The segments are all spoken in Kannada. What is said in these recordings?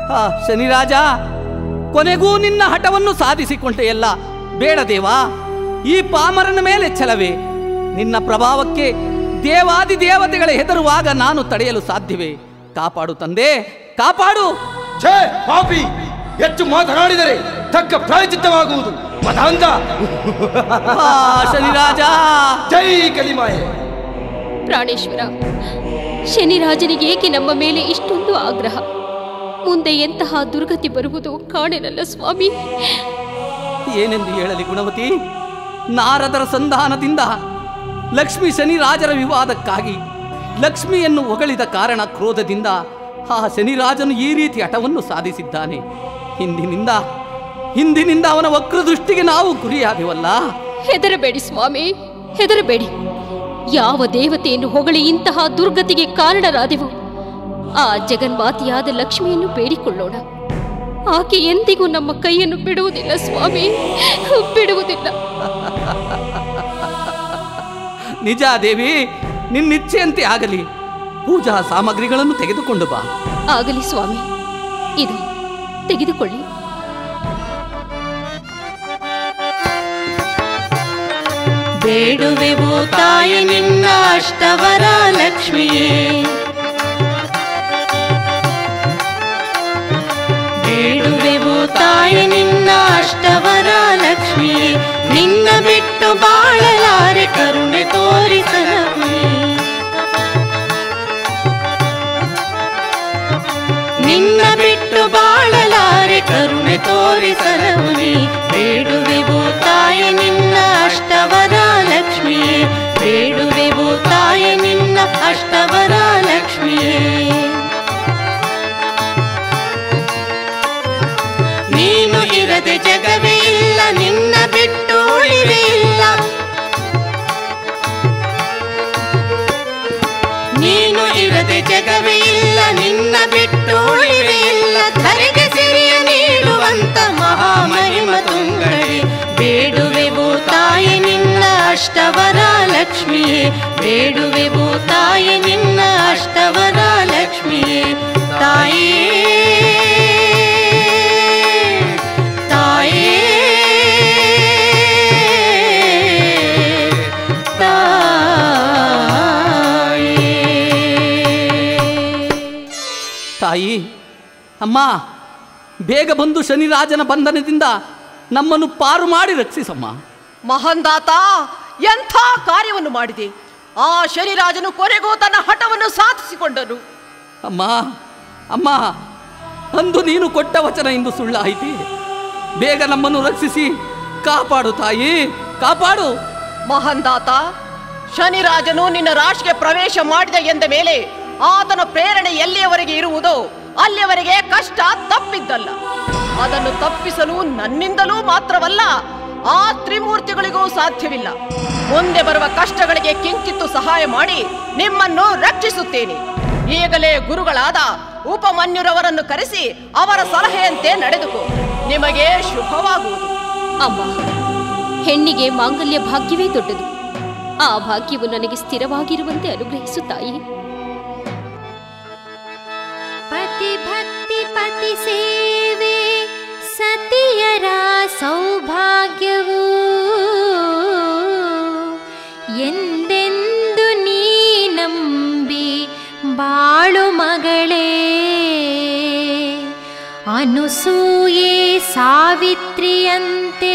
ಆ ಶನಿರಾಜ ಕೊನೆಗೂ ನಿನ್ನ ಹಠವನ್ನು ಸಾಧಿಸಿಕೊಂಡೆಯಲ್ಲ ಬೇಡ ದೇವಾ ಈ ಪಾಮರನ ಮೇಲೆ ಛಲವೇ ನಿನ್ನ ಪ್ರಭಾವಕ್ಕೆ ದೇವಾದಿ ದೇವತೆಗಳ ಹೆದರುವಾಗ ನಾನು ತಡೆಯಲು ಸಾಧ್ಯವೇ ಕಾಪಾಡು ತಂದೆ ಕಾಪಾಡು ಛೇ ಪಾಪಿ ಹೆಚ್ಚು ಮಾತನಾಡಿದರೆ ತಕ್ಕ ಪ್ರಾಯಚಿತ್ತವಾಗುವುದು ಮತಾಂಧ ಆ ಶನಿರಾಜ ಜೈ ಕಲಿಮಾಯೆ ಪ್ರಾಣೇಶ್ವರ ಶನಿರಾಜನಿಗೆ ಏಕೆ ನಮ್ಮ ಮೇಲೆ ಇಷ್ಟೊಂದು ಆಗ್ರಹ ಮುಂದೆ ಎಂತಹ ದುರ್ಗತಿ ಬರುವುದು ಕಾಣೆನಲ್ಲ ಸ್ವಾಮಿ ಏನೆಂದು ಹೇಳಲಿ ಗುಣವತಿ ನಾರದರ ಸಂಧಾನದಿಂದ ಲಕ್ಷ್ಮಿ ಶನಿರಾಜರ ವಿವಾದಕ್ಕಾಗಿ ಲಕ್ಷ್ಮಿಯನ್ನು ಹೊಗಳಿದ ಕಾರಣ ಕ್ರೋಧದಿಂದ ಆ ಶನಿರಾಜನು ಈ ರೀತಿ ಹಠವನ್ನು ಸಾಧಿಸಿದ್ದಾನೆ ಹಿಂದಿನಿಂದ ಹಿಂದಿನಿಂದ ಅವನ ವಕ್ರದೃಷ್ಟಿಗೆ ನಾವು ಗುರಿಯಾದೆವಲ್ಲ ಹೆದರಬೇಡಿ ಸ್ವಾಮಿ ಹೆದರಬೇಡಿ ಯಾವ ದೇವತೆಯನ್ನು ಹೊಗಳಿ ಇಂತಹ ದುರ್ಗತಿಗೆ ಕಾರಣರಾದೆವು ಆ ಜಗನ್ಮಾತೆಯಾದ ಲಕ್ಷ್ಮಿಯನ್ನು ಬೇಡಿಕೊಳ್ಳೋಣ ಆಕೆ ಎಂದಿಗೂ ನಮ್ಮ ಕೈಯನ್ನು ಬಿಡುವುದಿಲ್ಲ ಸ್ವಾಮಿ ಬಿಡುವುದಿಲ್ಲ ನಿಜ ದೇವಿ ನಿನ್ನಿಚ್ಛೆಯಂತೆ ಆಗಲಿ ಪೂಜಾ ಸಾಮಗ್ರಿಗಳನ್ನು ತೆಗೆದುಕೊಂಡು ಬಾ ಆಗಲಿ ಸ್ವಾಮಿ ಇದು ತೆಗೆದುಕೊಳ್ಳಿ ಬೇಡುವೆವು ತಾಯಿ ನಿನ್ನ ಅಷ್ಟವರ ಲಕ್ಷ್ಮಿಯೇ ಬೇಡುವೆವು ತಾಯಿ ನಿನ್ನ ಅಷ್ಟವರ ಲಕ್ಷ್ಮಿಯೇ ನಿನ್ನ ಬಿಟ್ಟು ಬಾಳಲಾರೆ ಕರುಣೆ ತೋರಿಸಲವೇ ನಿನ್ನ ಬಿಟ್ಟು ಬಾಳಲಾರೆ ಕರುಣೆ ತೋರಿಸಲವೇ ಬೇಡುವೆವು ತಾಯಿ ನಿನ್ನ ಅಷ್ಟವರ ಲಕ್ಷ್ಮಿಯೇ ಬೇಡುವೆವು ತಾಯಿ ನಿನ್ನ ಅಷ್ಟವರ ಲಕ್ಷ್ಮಿಯೇ ನೀನು ಇರದೆ ಜಗವೇ ಇಲ್ಲ ನಿನ್ನ ಬಿಟ್ಟು ಉಳಿವೇ ಇಲ್ಲ ನೀನು ಇರದೆ ಜಗವೇ ಇಲ್ಲ ನಿನ್ನ ಬಿಟ್ಟು ಉಳಿವೇ ಇಲ್ಲ ಧರೆಗೆ ಸಿರಿಯ ನೀಡುವಂತ ಮಹಾಮಹಿಮ ತುಂಗಳೆ ಬೇಡುವೆವು ತಾಯಿ ನಿನ್ನ ಅಷ್ಟವರ ಲಕ್ಷ್ಮಿಯೇ ಬೇಡುವೆವು ತಾಯಿ ನಿನ್ನ ಅಷ್ಟವರ ಲಕ್ಷ್ಮಿಯೇ ತಾಯೇ ತಾಯೇ ತಾಯೇ ತಾಯಿ ಅಮ್ಮ ಬೇಗ ಬಂದು ಶನಿರಾಜನ ಬಂಧನದಿಂದ ನಮ್ಮನ್ನು ಪಾರು ಮಾಡಿ ರಕ್ಷಿಸಮ್ಮ ಮಹಂದಾತ ಎಂಥ ಕಾರ್ಯವನ್ನು ಮಾಡಿದೆ ಆ ಶನಿರಾಜನು ಕೊನೆಗೂ ತನ್ನ ಹಠವನ್ನು ಸಾಧಿಸಿಕೊಂಡನು ಅಮ್ಮ ಅಮ್ಮ ಅಂದು ನೀನು ಕೊಟ್ಟ ವಚನ ಇಂದು ಸುಳ್ಳಾಯಿತೆ ಬೇಗ ನಮ್ಮನ್ನು ರಕ್ಷಿಸಿ ಕಾಪಾಡು ತಾಯಿ ಕಾಪಾಡು ಮಹಂದಾತ ಶನಿರಾಜನು ನಿನ್ನ ರಾಶಿಗೆ ಪ್ರವೇಶ ಮಾಡಿದ ಎಂದ ಮೇಲೆ ಆತನ ಪ್ರೇರಣೆ ಎಲ್ಲಿಯವರೆಗೆ ಇರುವುದೋ ಅಲ್ಲಿಯವರೆಗೆ ಕಷ್ಟ ತಪ್ಪಿದ್ದಲ್ಲ ಅದನ್ನು ತಪ್ಪಿಸಲು ನನ್ನಿಂದಲೂ ಮಾತ್ರವಲ್ಲ ಆ ತ್ರಿಮೂರ್ತಿಗಳಿಗೂ ಸಾಧ್ಯವಿಲ್ಲ ಮುಂದೆ ಬರುವ ಕಷ್ಟಗಳಿಗೆ ಕಿಂಚಿತ್ತು ಸಹಾಯ ಮಾಡಿ ನಿಮ್ಮನ್ನು ರಕ್ಷಿಸುತ್ತೇನೆ ಈಗಲೇ ಗುರುಗಳಾದ ಉಪಮನ್ಯುರವರನ್ನು ಕರೆಸಿ ಅವರ ಸಲಹೆಯಂತೆ ನಡೆದುಕೋ ನಿಮಗೆ ಶುಭವಾಗುವುದು ಅಮ್ಮ ಹೆಣ್ಣಿಗೆ ಮಾಂಗಲ್ಯ ಭಾಗ್ಯವೇ ದೊಡ್ಡದು ಆ ಭಾಗ್ಯವು ನನಗೆ ಸ್ಥಿರವಾಗಿರುವಂತೆ ಅನುಗ್ರಹಿಸು ತಾಯಿ ಪತಿ ಭಕ್ತಿ ಪತಿ ಸೇವೆ ಸತಿಯರ ಸೌಭಾಗ್ಯವು ಎಂದೆಂದು ನೀ ನಂಬಿ ಬಾಳು ಮಗಳೇ ಅನುಸೂಯೆ ಸಾವಿತ್ರಿಯಂತೆ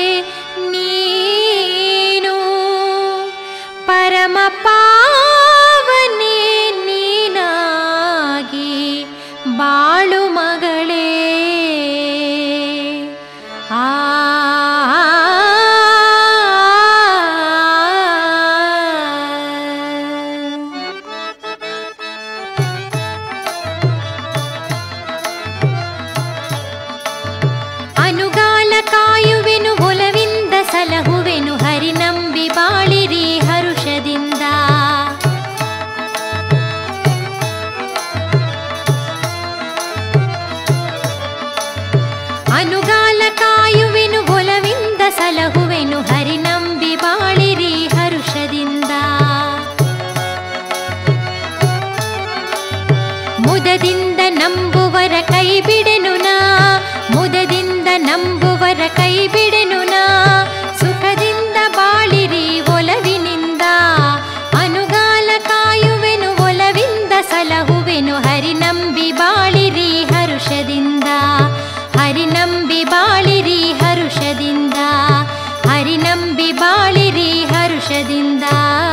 ನೀನು ಪರಮ ಪಾವನೆ ನೀನಾಗಿ ಬಾಳು ಮಗಳೇ ಆ ಅನುಗಾಲ ಕಾಯುವೆನು ಒಲವಿಂದ ಸಲಹುವೆನು ಹರಿನಂಬಿ ಬಾಳಿರಿ ಹರುಷದಿಂದ ಮುದದಿಂದ ನಂಬುವರ ಕೈ ಬಿಡೆನು ನಾ ಮುದದಿಂದ ನಂಬುವರ ಕೈ ಬಿಡೆನು ನಾ ಸುಖದಿಂದ ಬಾಳಿರಿ ಒಲವಿನಿಂದ ಅನುಗಾಲ ಕಾಯುವೆನು ಒಲವಿಂದ ಸಲಹುವೆನು ಹರಿನಂಬಿ ಬಾಳಿರಿ ಹರುಷದಿಂದ ಹರಿನಂಬಿ ಬಾಳಿರಿ ಹರುಷದಿಂದ ಹರಿನಂಬಿ ಬಾಳಿರಿ ಹರುಷದಿಂದ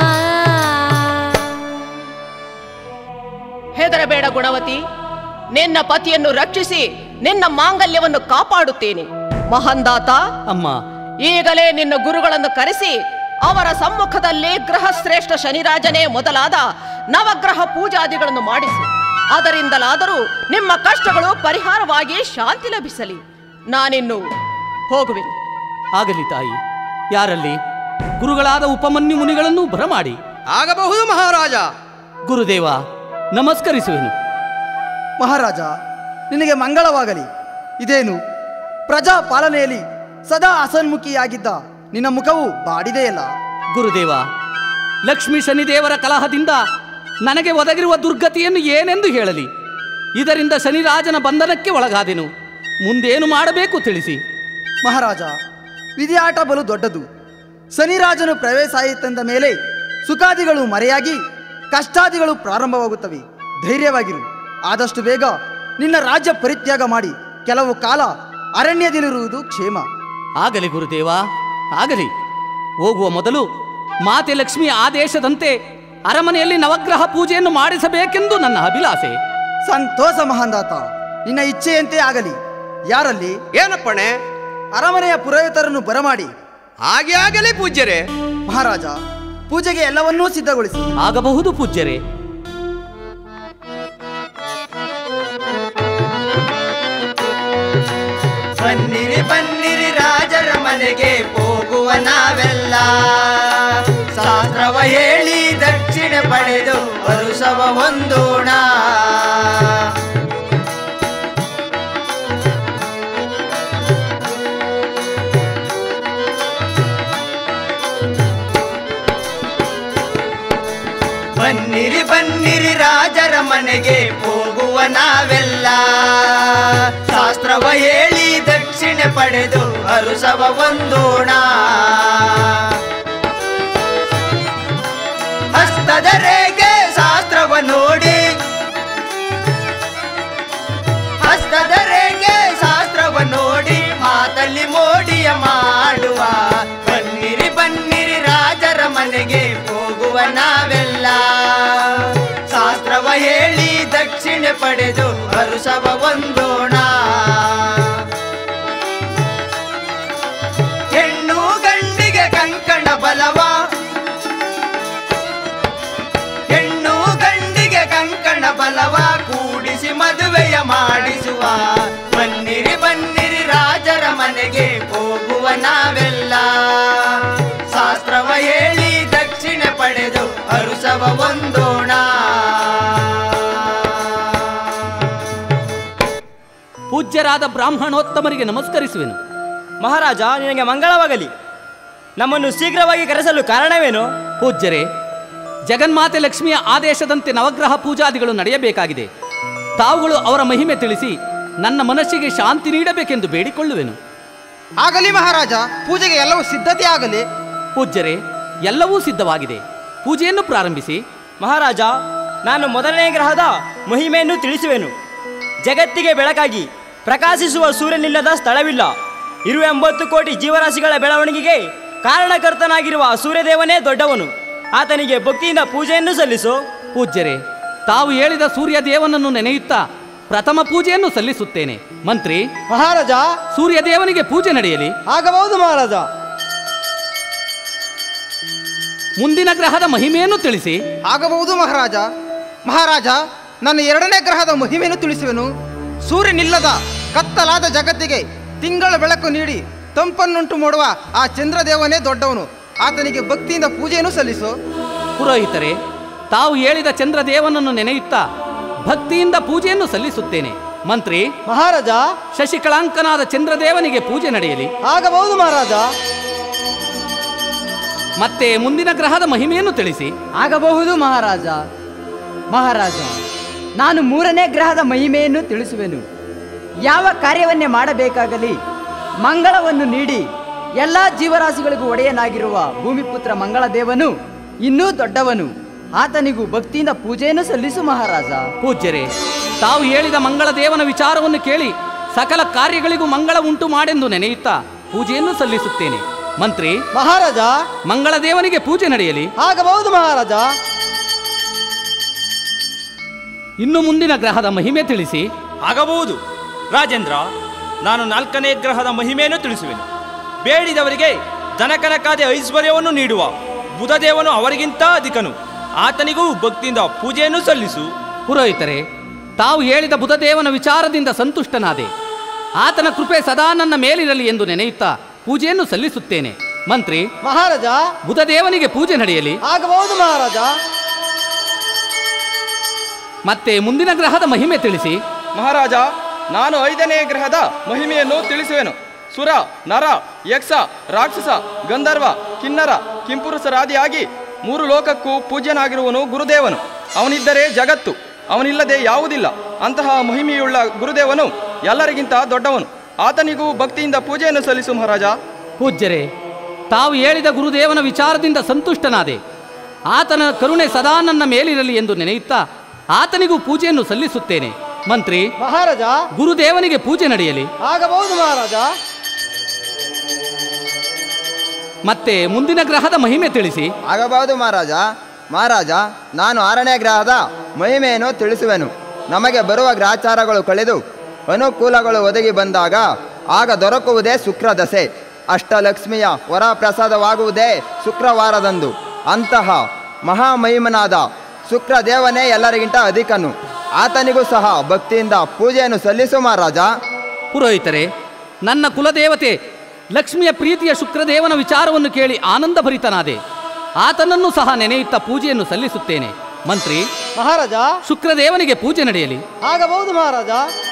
ಹೆದರಬೇಡ ಗುಣವತಿ ನಿನ್ನ ಪತಿಯನ್ನು ರಕ್ಷಿಸಿ ನಿನ್ನ ಮಾಂಗಲ್ಯವನ್ನು ಕಾಪಾಡುತ್ತೇನೆ ಮಹಂದಾತ ಅಮ್ಮ ಈಗಲೇ ನಿನ್ನ ಗುರುಗಳನ್ನು ಕರೆಸಿ ಅವರ ಸಮ್ಮುಖದಲ್ಲಿ ಗೃಹಶ್ರೇಷ್ಠ ಶನಿರಾಜನೇ ಮೊದಲಾದ ನವಗ್ರಹ ಪೂಜಾದಿಗಳನ್ನು ಮಾಡಿಸಿ ಅದರಿಂದಲಾದರೂ ನಿಮ್ಮ ಕಷ್ಟಗಳು ಪರಿಹಾರವಾಗಿ ಶಾಂತಿ ಲಭಿಸಲಿ ನಾನಿನ್ನು ಹೋಗುವೆನು ಆಗಲಿ ತಾಯಿ ಯಾರಲ್ಲಿ ಗುರುಗಳಾದ ಉಪಮನ್ಯು ಮುನಿಗಳನ್ನು ಬರಮಾಡಿ ಆಗಬಹುದು ಮಹಾರಾಜ ಗುರುದೇವ ನಮಸ್ಕರಿಸುವೆನು ಮಹಾರಾಜ ನಿನಗೆ ಮಂಗಳವಾಗಲಿ ಇದೇನು ಪ್ರಜಾ ಪಾಲನೆಯಲ್ಲಿ ಸದಾ ಅಸನ್ಮುಖಿಯಾಗಿದ್ದ ನಿನ್ನ ಮುಖವು ಬಾಡಿದೆಯಲ್ಲ ಗುರುದೇವ ಲಕ್ಷ್ಮೀ ಶನಿದೇವರ ಕಲಹದಿಂದ ನನಗೆ ಒದಗಿರುವ ದುರ್ಗತಿಯನ್ನು ಏನೆಂದು ಹೇಳಲಿ ಇದರಿಂದ ಶನಿರಾಜನ ಬಂಧನಕ್ಕೆ ಒಳಗಾದೆನು ಮುಂದೇನು ಮಾಡಬೇಕು ತಿಳಿಸಿ ಮಹಾರಾಜ ವಿಧಿಯಾಟ ಬಲು ದೊಡ್ಡದು ಶನಿರಾಜನು ಪ್ರವೇಶಾಯಿತಂದ ಮೇಲೆ ಸುಖಾದಿಗಳು ಮರೆಯಾಗಿ ಕಷ್ಟಾದಿಗಳು ಪ್ರಾರಂಭವಾಗುತ್ತವೆ ಧೈರ್ಯವಾಗಿರು ಆದಷ್ಟು ಬೇಗ ನಿನ್ನ ರಾಜ್ಯ ಪರಿತ್ಯಾಗ ಮಾಡಿ ಕೆಲವು ಕಾಲ ಅರಣ್ಯದಲ್ಲಿರುವುದು ಕ್ಷೇಮ ಆಗಲಿ ಗುರುದೇವ ಆಗಲಿ ಹೋಗುವ ಮೊದಲು ಮಾತೆ ಲಕ್ಷ್ಮಿಯ ಆದೇಶದಂತೆ ಅರಮನೆಯಲ್ಲಿ ನವಗ್ರಹ ಪೂಜೆಯನ್ನು ಮಾಡಿಸಬೇಕೆಂದು ನನ್ನ ಅಭಿಲಾಷೆ ಸಂತೋಷ ಮಹಾಂದಾತ ನಿನ್ನ ಇಚ್ಛೆಯಂತೆ ಆಗಲಿ ಯಾರಲ್ಲಿ ಏನಪ್ಪಣೆ ಅರಮನೆಯ ಪುರೋಹಿತರನ್ನು ಬರಮಾಡಿ ಹಾಗೆ ಆಗಲಿ ಪೂಜ್ಯರೇ ಮಹಾರಾಜ ಪೂಜೆಗೆ ಎಲ್ಲವನ್ನೂ ಸಿದ್ಧಗೊಳಿಸಿ ಆಗಬಹುದು ಪೂಜ್ಯರೇ ಬನ್ನಿರಿ ಬನ್ನಿರಿ ರಾಜರ ಮನೆಗೆ ಹೋಗುವ ನಾವೆಲ್ಲ ಶಾಸ್ತ್ರವ ಹೇಳಿ ದಕ್ಷಿಣ ಪಡೆದು ವರುಷವ ಹೊಂದೋಣ ಬನ್ನಿರಿ ಬನ್ನಿರಿ ರಾಜರ ಮನೆಗೆ ಹೋಗುವ ನಾವೆಲ್ಲ ಶಾಸ್ತ್ರವ ಹೇಳಿ ದಕ್ಷಿಣ ಪಡೆದು ಅರುಸವ ಒಂದೋಣ ಹಸ್ತದ ರೇಖೆ ಶಾಸ್ತ್ರವ ನೋಡಿ ಹಸ್ತದ ರೇಖೆ ಶಾಸ್ತ್ರವ ನೋಡಿ ಮಾತಲ್ಲಿ ಮೋಡಿಯ ಮಾಡುವ ಬನ್ನಿರಿ ಬನ್ನಿರಿ ರಾಜರ ಮನೆಗೆ ಹೋಗುವ ನಾವೆಲ್ಲ ಶಾಸ್ತ್ರವ ಹೇಳಿ ದಕ್ಷಿಣ ಪಡೆದು ಹರುಷವ ಒಂದೋಣ ಹೆಣ್ಣು ಗಂಡಿಗೆ ಕಂಕಣ ಬಲವ ಹೆಣ್ಣು ಗಂಡಿಗೆ ಕಂಕಣ ಬಲವ ಕೂಡಿಸಿ ಮದುವೆಯ ಮಾಡಿಸುವ ಬನ್ನಿರಿ ಬನ್ನಿರಿ ರಾಜರ ಮನೆಗೆ ಹೋಗುವ ನಾವೆಲ್ಲ ಶಾಸ್ತ್ರವ ಹೇಳಿ ದಕ್ಷಿಣ ಪಡೆದು ಅರುಸವ ಒಂದೋಣ ಪೂಜ್ಯರಾದ ಬ್ರಾಹ್ಮಣೋತ್ತಮರಿಗೆ ನಮಸ್ಕರಿಸುವೆನು ಮಹಾರಾಜ ನಿನಗೆ ಮಂಗಳವಾಗಲಿ ನಮ್ಮನ್ನು ಶೀಘ್ರವಾಗಿ ಕರೆಸಲು ಕಾರಣವೇನು ಪೂಜ್ಯರೇ ಜಗನ್ಮಾತೆ ಲಕ್ಷ್ಮಿಯ ಆದೇಶದಂತೆ ನವಗ್ರಹ ಪೂಜಾದಿಗಳು ನಡೆಯಬೇಕಾಗಿದೆ ತಾವುಗಳು ಅವರ ಮಹಿಮೆ ತಿಳಿಸಿ ನನ್ನ ಮನಸ್ಸಿಗೆ ಶಾಂತಿ ನೀಡಬೇಕೆಂದು ಬೇಡಿಕೊಳ್ಳುವೆನು ಆಗಲಿ ಮಹಾರಾಜ ಪೂಜೆಗೆ ಎಲ್ಲವೂ ಸಿದ್ಧತೆ ಆಗಲಿ ಪೂಜ್ಯರೇ ಎಲ್ಲವೂ ಸಿದ್ಧವಾಗಿದೆ ಪೂಜೆಯನ್ನು ಪ್ರಾರಂಭಿಸಿ ಮಹಾರಾಜ ನಾನು ಮೊದಲನೇ ಗ್ರಹದ ಮಹಿಮೆಯನ್ನು ತಿಳಿಸುವೆನು ಜಗತ್ತಿಗೆ ಬೆಳಕಾಗಿ ಪ್ರಕಾಶಿಸುವ ಸೂರ್ಯನಿಲ್ಲದ ಸ್ಥಳವಿಲ್ಲ ಇರುವ ಎಂಬತ್ತು ಕೋಟಿ ಜೀವರಾಶಿಗಳ ಬೆಳವಣಿಗೆಗೆ ಕಾರಣಕರ್ತನಾಗಿರುವ ಸೂರ್ಯದೇವನೇ ದೊಡ್ಡವನು ಆತನಿಗೆ ಭಕ್ತಿಯಿಂದ ಪೂಜೆಯನ್ನು ಸಲ್ಲಿಸು ಪೂಜ್ಯರೇ ತಾವು ಹೇಳಿದ ಸೂರ್ಯ ದೇವನನ್ನು ನೆನೆಯುತ್ತಾ ಪ್ರಥಮ ಪೂಜೆಯನ್ನು ಸಲ್ಲಿಸುತ್ತೇನೆ ಮಂತ್ರಿ ಮಹಾರಾಜ ಸೂರ್ಯ ದೇವನಿಗೆ ಪೂಜೆ ನಡೆಯಲಿ ಆಗಬಹುದು ಮಹಾರಾಜ ಮುಂದಿನ ಗ್ರಹದ ಮಹಿಮೆಯನ್ನು ತಿಳಿಸಿ ಆಗಬಹುದು ಮಹಾರಾಜ ಮಹಾರಾಜ ನನ್ನ ಎರಡನೇ ಗ್ರಹದ ಮಹಿಮೆಯನ್ನು ತಿಳಿಸುವೆನು ಸೂರ್ಯನಿಲ್ಲದ ಕತ್ತಲಾದ ಜಗತ್ತಿಗೆ ತಿಂಗಳ ಬೆಳಕು ನೀಡಿ ತಂಪನ್ನುಂಟು ಮಾಡುವ ಆ ಚಂದ್ರದೇವನೇ ದೊಡ್ಡವನು ಆತನಿಗೆ ಭಕ್ತಿಯಿಂದ ಪೂಜೆಯನ್ನು ಸಲ್ಲಿಸು ಪುರೋಹಿತರೆ ತಾವು ಹೇಳಿದ ಚಂದ್ರದೇವನನ್ನು ನೆನೆಯುತ್ತಾ ಭಕ್ತಿಯಿಂದ ಪೂಜೆಯನ್ನು ಸಲ್ಲಿಸುತ್ತೇನೆ ಮಂತ್ರಿ ಮಹಾರಾಜ ಶಶಿಕಳಾಂಕನಾದ ಚಂದ್ರದೇವನಿಗೆ ಪೂಜೆ ನಡೆಯಲಿ ಆಗಬಹುದು ಮಹಾರಾಜ ಮತ್ತೆ ಮುಂದಿನ ಗ್ರಹದ ಮಹಿಮೆಯನ್ನು ತಿಳಿಸಿ ಆಗಬಹುದು ಮಹಾರಾಜ ಮಹಾರಾಜ ನಾನು ಮೂರನೇ ಗ್ರಹದ ಮಹಿಮೆಯನ್ನು ತಿಳಿಸುವೆನು ಯಾವ ಕಾರ್ಯವನ್ನೇ ಮಾಡಬೇಕಾಗಲಿ ಮಂಗಳವನ್ನು ನೀಡಿ ಎಲ್ಲ ಜೀವರಾಶಿಗಳಿಗೂ ಒಡೆಯನಾಗಿರುವ ಭೂಮಿಪುತ್ರ ಮಂಗಳದೇವನು ಇನ್ನೂ ದೊಡ್ಡವನು ಆತನಿಗೂ ಭಕ್ತಿಯಿಂದ ಪೂಜೆಯನ್ನು ಸಲ್ಲಿಸು ಮಹಾರಾಜ ಪೂಜ್ಯರೇ ತಾವು ಹೇಳಿದ ಮಂಗಳ ದೇವನ ವಿಚಾರವನ್ನು ಕೇಳಿ ಸಕಲ ಕಾರ್ಯಗಳಿಗೂ ಮಂಗಳ ಉಂಟು ಮಾಡೆಂದು ನೆನೆಯುತ್ತಾ ಪೂಜೆಯನ್ನು ಸಲ್ಲಿಸುತ್ತೇನೆ ಮಂತ್ರಿ ಮಹಾರಾಜ ಮಂಗಳ ದೇವನಿಗೆ ಪೂಜೆ ನಡೆಯಲಿ ಆಗಬಹುದು ಮಹಾರಾಜ ಇನ್ನು ಮುಂದಿನ ಗ್ರಹದ ಮಹಿಮೆ ತಿಳಿಸಿ ಆಗಬಹುದು ರಾಜೇಂದ್ರ ನಾನು ನಾಲ್ಕನೇ ಗ್ರಹದ ಮಹಿಮೆಯನ್ನು ತಿಳಿಸುವೆನು ಬೇಡಿದವರಿಗೆ ದನಕನಕಾದ ಐಶ್ವರ್ಯವನ್ನು ನೀಡುವ ಬುಧದೇವನು ಅವರಿಗಿಂತ ಅಧಿಕನು ಆತನಿಗೂ ಭಕ್ತಿಯಿಂದ ಪೂಜೆಯನ್ನು ಸಲ್ಲಿಸು ಪುರೋಹಿತರೆ ತಾವು ಹೇಳಿದ ಬುಧದೇವನ ವಿಚಾರದಿಂದ ಸಂತುಷ್ಟನಾದೆ ಆತನ ಕೃಪೆ ಸದಾ ನನ್ನ ಮೇಲಿರಲಿ ಎಂದು ನೆನೆಯುತ್ತಾ ಪೂಜೆಯನ್ನು ಸಲ್ಲಿಸುತ್ತೇನೆ ಮಂತ್ರಿ ಮಹಾರಾಜ ಬುಧದೇವನಿಗೆ ಪೂಜೆ ನಡೆಯಲಿ ಆಗಬಹುದು ಮಹಾರಾಜ ಮತ್ತೆ ಮುಂದಿನ ಗ್ರಹದ ಮಹಿಮೆ ತಿಳಿಸಿ ಮಹಾರಾಜ ನಾನು ಐದನೇ ಗ್ರಹದ ಮಹಿಮೆಯನ್ನು ತಿಳಿಸುವೆನು ಸುರ ನರ ಯಕ್ಷ ರಾಕ್ಷಸ ಗಂಧರ್ವ ಕಿನ್ನರ ಕಿಂಪುರುಷರಾದಿಯಾಗಿ ಮೂರು ಲೋಕಕ್ಕೂ ಪೂಜ್ಯನಾಗಿರುವನು ಗುರುದೇವನು ಅವನಿದ್ದರೆ ಜಗತ್ತು ಅವನಿಲ್ಲದೆ ಯಾವುದಿಲ್ಲ ಅಂತಹ ಮಹಿಮೆಯುಳ್ಳ ಗುರುದೇವನು ಎಲ್ಲರಿಗಿಂತ ದೊಡ್ಡವನು ಆತನಿಗೂ ಭಕ್ತಿಯಿಂದ ಪೂಜೆಯನ್ನು ಸಲ್ಲಿಸು ಮಹಾರಾಜ ಪೂಜ್ಯರೇ ತಾವು ಹೇಳಿದ ಗುರುದೇವನ ವಿಚಾರದಿಂದ ಸಂತುಷ್ಟನಾದೆ ಆತನ ಕರುಣೆ ಸದಾ ನನ್ನ ಮೇಲಿರಲಿ ಎಂದು ನೆನೆಯುತ್ತಾ ಆತನಿಗೂ ಪೂಜೆಯನ್ನು ಸಲ್ಲಿಸುತ್ತೇನೆ ಮಂತ್ರಿ ಮಹಾರಾಜ ಗುರುದೇವನಿಗೆ ಪೂಜೆ ನಡೆಯಲಿ ಆಗಬಹುದು ಮಹಾರಾಜ ಮತ್ತೆ ಮುಂದಿನ ಗ್ರಹದ ಮಹಿಮೆ ತಿಳಿಸಿ ಆಗಬಹುದು ಮಹಾರಾಜ ಮಹಾರಾಜ ನಾನು ಆರನೇ ಗ್ರಹದ ಮಹಿಮೆಯನ್ನು ತಿಳಿಸುವೆನು ನಮಗೆ ಬರುವ ಗ್ರಾಚಾರಗಳು ಕಳೆದು ಅನುಕೂಲಗಳು ಒದಗಿ ಬಂದಾಗ ಆಗ ದೊರಕುವುದೇ ಶುಕ್ರದಶೆ ಅಷ್ಟಲಕ್ಷ್ಮಿಯ ವರಪ್ರಸಾದವಾಗುವುದೇ ಶುಕ್ರವಾರದಂದು ಅಂತಹ ಮಹಾಮಹಿಮನಾದ ಶುಕ್ರದೇವನೇ ಎಲ್ಲರಿಗಿಂತ ಅಧಿಕನು ಆತನಿಗೂ ಸಹ ಭಕ್ತಿಯಿಂದ ಪೂಜೆಯನ್ನು ಸಲ್ಲಿಸು ಮಹಾರಾಜ ಪುರೋಹಿತರೆ ನನ್ನ ಕುಲದೇವತೆ ಲಕ್ಷ್ಮಿಯ ಪ್ರೀತಿಯ ಶುಕ್ರದೇವನ ವಿಚಾರವನ್ನು ಕೇಳಿ ಆನಂದಭರಿತನಾದೆ ಆತನನ್ನು ಸಹ ನೆನೆಯುತ್ತಾ ಪೂಜೆಯನ್ನು ಸಲ್ಲಿಸುತ್ತೇನೆ ಮಂತ್ರಿ ಮಹಾರಾಜ ಶುಕ್ರದೇವನಿಗೆ ಪೂಜೆ ನಡೆಯಲಿ ಆಗಬಹುದು ಮಹಾರಾಜ